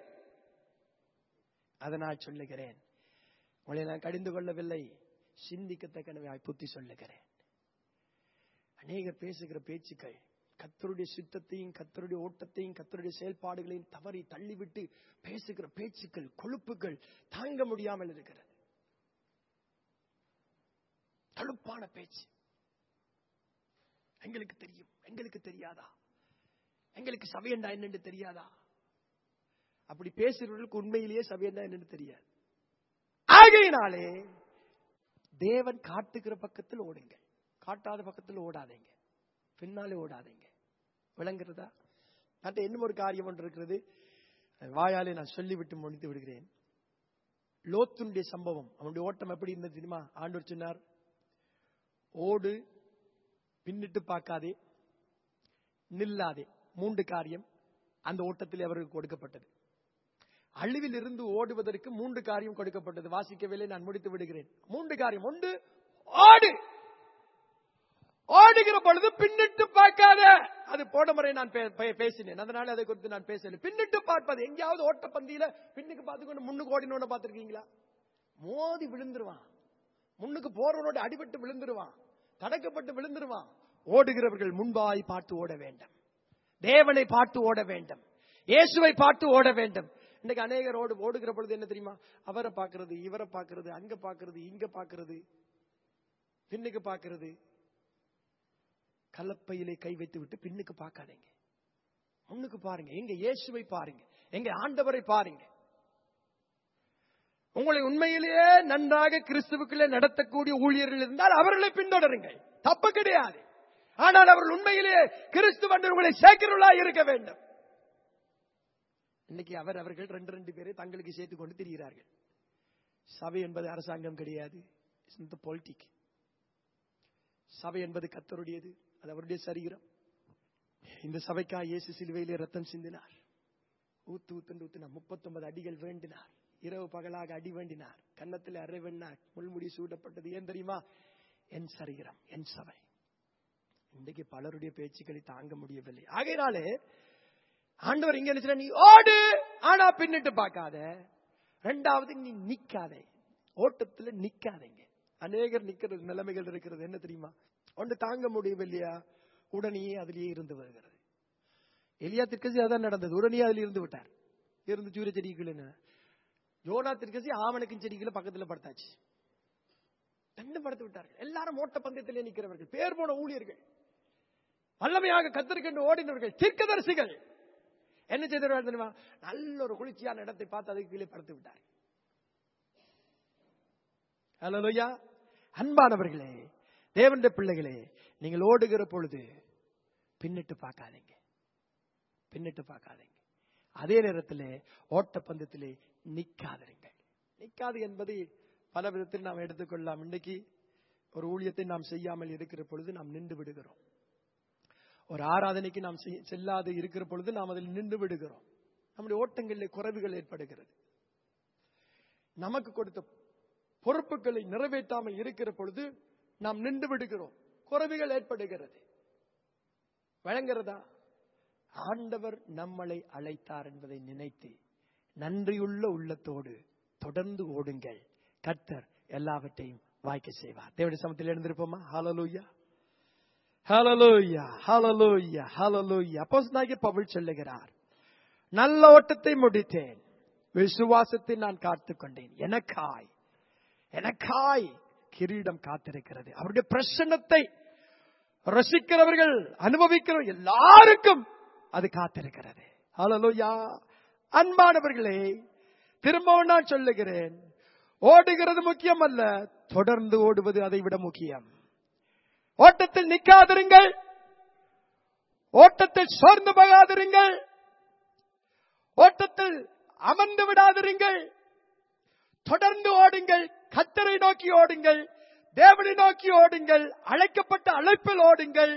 அதனால் சொல்லுகிறேன் உங்களை நான் கடிந்து கொள்ளவில்லை சிந்திக்கத்தக்கனவே புத்தி சொல்லுகிறேன் அநேகர் பேசுகிற பேச்சுக்கள் கத்தருடைய சித்தத்தையும் கத்தருடைய ஓட்டத்தையும் கத்தருடைய செயல்பாடுகளையும் தவறி தள்ளிவிட்டு பேசுகிற பேச்சுக்கள் கொழுப்புகள் தாங்க முடியாமல் இருக்கிறது தழுப்பான பேச்சு எங்களுக்கு தெரியும் எங்களுக்கு தெரியாதா எங்களுக்கு சபையண்டா என்னன்னு தெரியாதா அப்படி பேசுறவர்களுக்கு உண்மையிலேயே சபையண்டா என்னன்னு தெரியாது ஆகையினாலே தேவன் காட்டுகிற பக்கத்தில் ஓடுங்கள் காட்டாத பக்கத்தில் ஓடாதீங்க பின்னாலே ஓடாதீங்க விளங்குறதா மற்ற இன்னும் ஒரு காரியம் ஒன்று இருக்கிறது அது வாயாலே நான் சொல்லிவிட்டு முடித்து விடுகிறேன் லோத்துனுடைய சம்பவம் அவனுடைய ஓட்டம் எப்படி இருந்தது தெரியுமா ஆண்டவர் சொன்னார் ஓடு பின்னிட்டு பார்க்காதே நில்லாதே மூன்று காரியம் அந்த ஓட்டத்தில் அவருக்கு கொடுக்கப்பட்டது அழிவில் இருந்து ஓடுவதற்கு மூன்று காரியம் கொடுக்கப்பட்டது வாசிக்கவில்லை நான் முடித்து விடுகிறேன் மூன்று காரியம் ஒன்று ஓடு ஓடுகிற பொழுது பின்னிட்டு பார்க்காத அது போன முறை நான் பே- பே- பேசினேன் அதனால அதை குறித்து நான் பேசல பின்னிட்டு பார்ப்பது எங்கேயாவது ஓட்ட பந்தியில பின்னுக்கு பார்த்துக்கொண்டு முன்னுக்கு ஓடினோட பார்த்திருக்கீங்களா மோதி விழுந்துருவான் முன்னுக்கு போறவனோட அடிபட்டு விழுந்துருவான் தடக்கப்பட்டு விழுந்துருவான் ஓடுகிறவர்கள் முன்பாய் பார்த்து ஓட வேண்டும் தேவனை பார்த்து ஓட வேண்டும் இயேசுவை பார்த்து ஓட வேண்டும் இன்னைக்கு அநேகர் ஓடு ஓடுகிற பொழுது என்ன தெரியுமா அவரை பார்க்கிறது இவரை பார்க்கிறது அங்க பார்க்கிறது இங்க பார்க்கிறது பின்னுக்கு பார்க்கிறது கலப்பையிலே கை வைத்து விட்டு பின்னுக்கு பார்க்காதீங்க முன்னுக்கு பாருங்க எங்க இயேசுவை பாருங்க எங்க ஆண்டவரை பாருங்க உங்களை உண்மையிலேயே நன்றாக கிறிஸ்துவுக்குள்ளே நடத்தக்கூடிய ஊழியர்கள் இருந்தால் அவர்களை பின்தொடருங்கள் தப்பு கிடையாது ஆனால் அவர்கள் உண்மையிலேயே கிறிஸ்துவ உங்களை சேர்க்கிறவர்களா இருக்க வேண்டும் இன்னைக்கு அவர் அவர்கள் ரெண்டு ரெண்டு பேரை தங்களுக்கு சேர்த்துக் கொண்டு திரிகிறார்கள் சபை என்பது அரசாங்கம் கிடையாது பொலிட்டிக் சபை என்பது கத்தருடையது அது அவருடைய சரீரம் இந்த சபைக்காக இயேசு சிலுவையிலே ரத்தம் சிந்தினார் ஊத்து ஊத்துண்டு ஊத்துனார் முப்பத்தொன்பது அடிகள் வேண்டினார் இரவு பகலாக அடி வேண்டினார் கன்னத்தில் அறை வேண்டினார் முள்முடி சூடப்பட்டது ஏன் தெரியுமா என் சரீரம் என் சபை இன்றைக்கு பலருடைய பேச்சுக்களை தாங்க முடியவில்லை ஆகையினாலே ஆண்டவர் இங்க என்ன சொல்றார், நீ ஓடு ஆனா பின்னிட்டு பார்க்காத ரெண்டாவது நீ நிக்காதே ஓட்டத்துல நிக்காதீங்க அநேகர் நிக்கிற நிலைமைகள் இருக்கிறது என்ன தெரியுமா ஒன்று தாங்க முடியவில்லையா உடனே அதிலேயே இருந்து வருகிறது எலியா திருக்கசி அதான் நடந்தது உடனே அதில் இருந்து விட்டார் இருந்து சூரிய செடிக்குள்ள யோனா திருக்கசி ஆவணக்கின் செடிக்குள்ள பக்கத்துல படுத்தாச்சு ரெண்டு படுத்து விட்டார்கள் எல்லாரும் ஓட்ட பந்தயத்திலே நிற்கிறவர்கள் பேர் போன ஊழியர்கள் வல்லமையாக கத்திருக்கின்ற ஓடினவர்கள் தீர்க்கதரிசிகள் என்ன செய்தார்கள் தெரியுமா நல்ல ஒரு குளிர்ச்சியான இடத்தை பார்த்து அதுக்கு கீழே படுத்து விட்டார் ஹலோயா அன்பானவர்களே தேவனுடைய பிள்ளைகளே நீங்கள் ஓடுகிற பொழுது பின்னிட்டு பார்க்காதீங்க பின்னிட்டு பார்க்காதீங்க அதே நேரத்தில் ஓட்டப்பந்தயத்திலே நிக்காதிருங்கள் நிக்காது என்பது பல விதத்தில் நாம் எடுத்துக்கொள்ளலாம் இன்னைக்கு ஒரு ஊழியத்தை நாம் செய்யாமல் இருக்கிற பொழுது நாம் நின்று விடுகிறோம் ஒரு ஆராதனைக்கு நாம் செய்- செல்லாது இருக்கிற பொழுது நாம் அதில் நின்று விடுகிறோம் நம்முடைய ஓட்டங்களில் குறைவுகள் ஏற்படுகிறது நமக்கு கொடுத்த பொறுப்புகளை நிறைவேற்றாமல் இருக்கிற பொழுது நாம் நின்று விடுகிறோம் குறைவுகள் ஏற்படுகிறது வழங்குறதா ஆண்டவர் நம்மளை அழைத்தார் என்பதை நினைத்து நன்றியுள்ள உள்ளத்தோடு தொடர்ந்து ஓடுங்கள் கர்த்தர் எல்லாவற்றையும் வாய்க்க செய்வார் தேவடைய சமத்தில் எழுந்திருப்போமா ஹalleluya ஹalleluya ஹalleluya ஹalleluya அப்போஸ்தலனாகிய பவுல் சொல்லுகிறார் நல்ல ஓட்டத்தை முடித்தேன் விசுவாசத்தை நான் காத்துக் கொண்டேன் எனக்காய் எனக்காய் கிரீடம் காத்திருக்கிறது அவருடைய பிரசன்னத்தை ரசிக்கிறவர்கள் அனுபவிக்கிற எல்லாருக்கும் அது காத்திருக்கிறது ஹalleluya அன்பானவர்களே திரும்பவும் நான் சொல்லுகிறேன் ஓடுகிறது முக்கியம் அல்ல தொடர்ந்து ஓடுவது அதை விட முக்கியம் ஓட்டத்தில் நிற்காதிருங்கள் ஓட்டத்தில் சோர்ந்து போகாதிருங்கள் ஓட்டத்தில் அமர்ந்து விடாதிருங்கள் தொடர்ந்து ஓடுங்கள் கத்தரை நோக்கி ஓடுங்கள் தேவனை நோக்கி ஓடுங்கள் அழைக்கப்பட்ட அழைப்பில் ஓடுங்கள்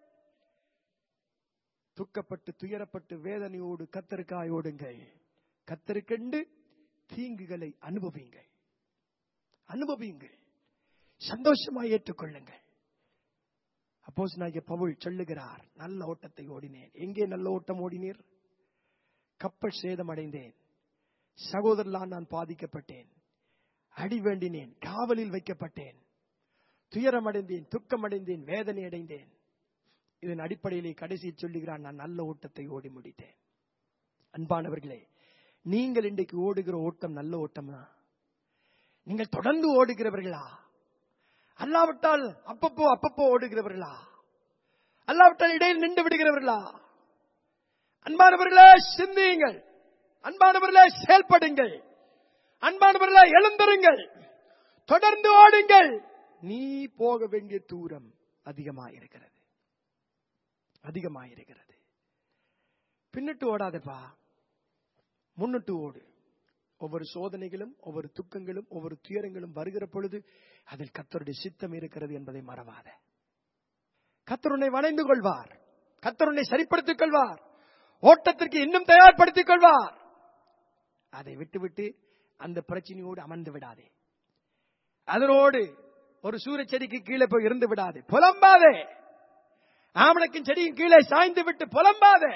துக்கப்பட்டு துயரப்பட்டு வேதனையோடு கத்தருக்காய் ஓடுங்கள் கத்தருக்கெண்டு தீங்குகளை அனுபவியுங்கள் அனுபவியுங்கள் சந்தோஷமாய் ஏற்றுக்கொள்ளுங்கள் அப்போஸ் நாயக பவுல் சொல்லுகிறார் நல்ல ஓட்டத்தை ஓடினேன் எங்கே நல்ல ஓட்டம் ஓடினீர் கப்பல் சேதமடைந்தேன் சகோதரலான் நான் பாதிக்கப்பட்டேன் அடி வேண்டினேன் காவலில் வைக்கப்பட்டேன் துயரமடைந்தேன் துக்கமடைந்தேன் வேதனை அடைந்தேன் இதன் அடிப்படையிலே கடைசியில் சொல்லுகிறான் நான் நல்ல ஓட்டத்தை ஓடி முடித்தேன் அன்பானவர்களே நீங்கள் இன்றைக்கு ஓடுகிற ஓட்டம் நல்ல ஓட்டம் தான் நீங்கள் தொடர்ந்து ஓடுகிறவர்களா அல்லாவிட்டால் அப்பப்போ அப்பப்போ ஓடுகிறவர்களா அல்லாவிட்டால் இடையில் நின்று விடுகிறவர்களா அன்பானவர்களே சிந்தியுங்கள் அன்பானவர்களே செயல்படுங்கள் அன்பானவர்களே எழுந்திருங்கள் தொடர்ந்து ஓடுங்கள் நீ போக வேண்டிய தூரம் அதிகமாயிருக்கிறது அதிகமாயிருக்கிறது பின்னிட்டு ஓடாதப்பா முன்னிட்டு ஓடு ஒவ்வொரு சோதனைகளும் ஒவ்வொரு துக்கங்களும் ஒவ்வொரு துயரங்களும் வருகிற பொழுது அதில் கத்தருடைய சித்தம் இருக்கிறது என்பதை மறவாத கத்தருனை வணைந்து கொள்வார் கத்தருனை சரிப்படுத்திக் கொள்வார் ஓட்டத்திற்கு இன்னும் தயார்படுத்திக் கொள்வார் அதை விட்டுவிட்டு அந்த பிரச்சனையோடு அமர்ந்து விடாதே அதனோடு ஒரு சூரிய செடிக்கு கீழே போய் இருந்து விடாதே புலம்பாதே ஆமணக்கின் செடியின் கீழே சாய்ந்து விட்டு புலம்பாதே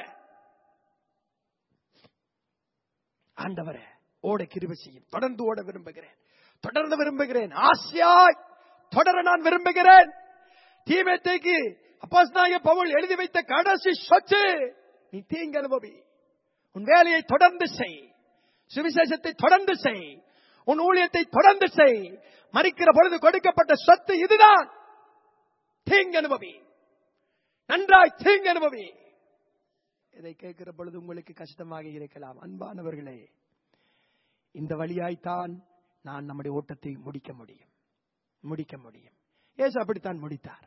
ஆண்டவரே ஓட கிருபை செய்யும் தொடர்ந்து ஓட விரும்புகிறேன் தொடர்ந்து விரும்புகிறேன் ஆசையாய் தொடர நான் விரும்புகிறேன் தீமேத்தைக்கு அப்போஸ்தலனாகிய பவுல் எழுதி வைத்த கடைசி சொத்து நீ தீங்கு அனுபவி உன் வேலையை தொடர்ந்து செய் சுவிசேஷத்தை தொடர்ந்து செய் உன் ஊழியத்தை தொடர்ந்து செய் மறிக்கிற பொழுது கொடுக்கப்பட்ட சொத்து இதுதான் தீங்கு அனுபவி நன்றாய் தீங்கு அனுபவி இதை கேட்கிற பொழுது உங்களுக்கு கஷ்டமாக இருக்கலாம் அன்பானவர்களே இந்த வழியாய்த்தான் நான் நம்முடைய ஓட்டத்தை முடிக்க முடியும் முடிக்க முடியும் இயேசு அப்படித்தான் முடித்தார்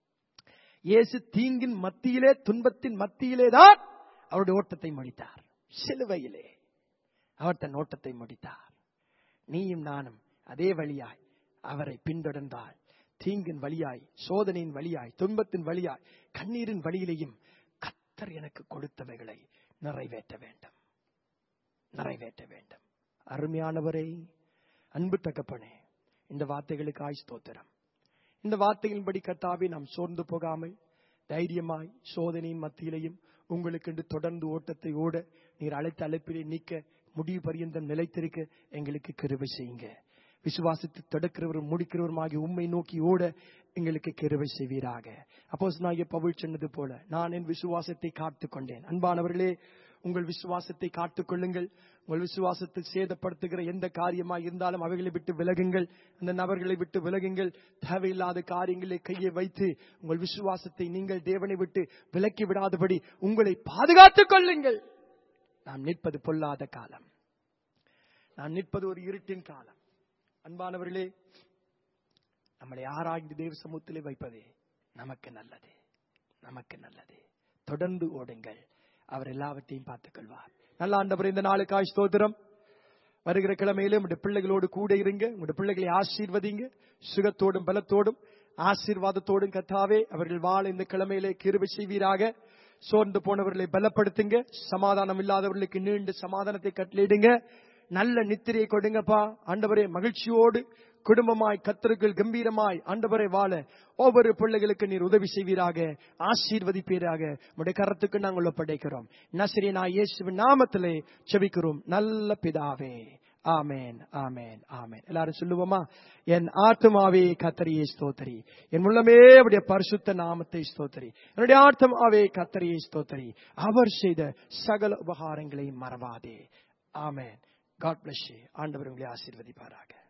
இயேசு தீங்கின் மத்தியிலே துன்பத்தின் மத்தியிலே தான் அவருடைய ஓட்டத்தை முடித்தார் சிலுவையிலே அவர் தன் ஓட்டத்தை முடித்தார் நீயும் நானும் அதே வழியாய் அவரை பின்தொடர்ந்தால் தீங்கின் வழியாய் சோதனையின் வழியாய் துன்பத்தின் வழியாய் கண்ணீரின் வழியிலேயும் கத்தர் எனக்கு கொடுத்தவைகளை நிறைவேற்ற வேண்டும் நிறைவேற்ற வேண்டும் அருமையானவரே அன்பு தகப்பனே இந்த வார்த்தைகளுக்கு ஆய் ஸ்தோத்திரம் இந்த வார்த்தைகளின்படி கத்தாவே நாம் சோர்ந்து போகாமல் தைரியமாய் சோதனையின் மத்தியிலையும் உங்களுக்கு என்று தொடர்ந்து ஓட்டத்தை ஓட நீர் அழைத்த அழைப்பிலே நீக்க முடிவு பரியந்தம் நிலைத்திருக்க எங்களுக்கு கிருபை செய்யுங்க விசுவாசத்தை தொடக்கிறவரும் முடிக்கிறவருமாகி உண்மை நோக்கி ஓட எங்களுக்கு கிருபை செய்வீராக அப்போஸ் நான் பவுல் சொன்னது போல நான் என் விசுவாசத்தை காத்துக் கொண்டேன் அன்பானவர்களே உங்கள் விசுவாசத்தை காத்துக் கொள்ளுங்கள் உங்கள் விசுவாசத்தை சேதப்படுத்துகிற எந்த காரியமாக இருந்தாலும் அவைகளை விட்டு விலகுங்கள் அந்த நபர்களை விட்டு விலகுங்கள் தேவையில்லாத காரியங்களை கையை வைத்து உங்கள் விசுவாசத்தை நீங்கள் தேவனை விட்டு விலக்கி விடாதபடி உங்களை பாதுகாத்துக் கொள்ளுங்கள் நாம் நிற்பது பொல்லாத காலம் நான் நிற்பது ஒரு இருட்டின் காலம் அன்பானவர்களே நம்மளை ஆராய்ந்து தேவ சமூகத்திலே வைப்பதே நமக்கு நல்லது நமக்கு நல்லது தொடர்ந்து ஓடுங்கள் அவர் எல்லாவற்றையும் பார்த்துக் கொள்வார் நல்ல ஆண்டவர் இந்த நாளுக்காய் ஸ்தோத்திரம் வருகிற கிழமையிலே உங்களுடைய பிள்ளைகளோடு கூட இருங்க உங்களுடைய பிள்ளைகளை ஆசீர்வதிங்க சுகத்தோடும் பலத்தோடும் ஆசீர்வாதத்தோடும் கத்தாவே அவர்கள் வாழ இந்த கிழமையிலே கிருபை செய்வீராக சோர்ந்து போனவர்களை பலப்படுத்துங்க சமாதானம் இல்லாதவர்களுக்கு நீண்ட சமாதானத்தை கட்டளையிடுங்க நல்ல நித்திரையை கொடுங்கப்பா ஆண்டவரே மகிழ்ச்சியோடு குடும்பமாய் கத்தருக்குள் கம்பீரமாய் ஆண்டவரை வாழ ஒவ்வொரு பிள்ளைகளுக்கு நீர் உதவி செய்வீராக ஆசீர்வதிப்பீராக உடைய கரத்துக்கு நாங்கள் ஒப்படைக்கிறோம் நசிரியனா இயேசுவின் நாமத்திலே செபிக்கிறோம் நல்ல பிதாவே ஆமேன் ஆமேன் ஆமேன் எல்லாரும் சொல்லுவோமா என் ஆத்மாவே கத்தரியை ஸ்தோத்தரி என் உள்ளமே அவருடைய பரிசுத்த நாமத்தை ஸ்தோத்தரி என்னுடைய ஆத்மாவே கத்தரியை ஸ்தோத்தரி அவர் செய்த சகல உபகாரங்களை மறவாதே ஆமேன் காட் பிளஸ் ஆண்டவர் உங்களை ஆசீர்வதிப்பாராக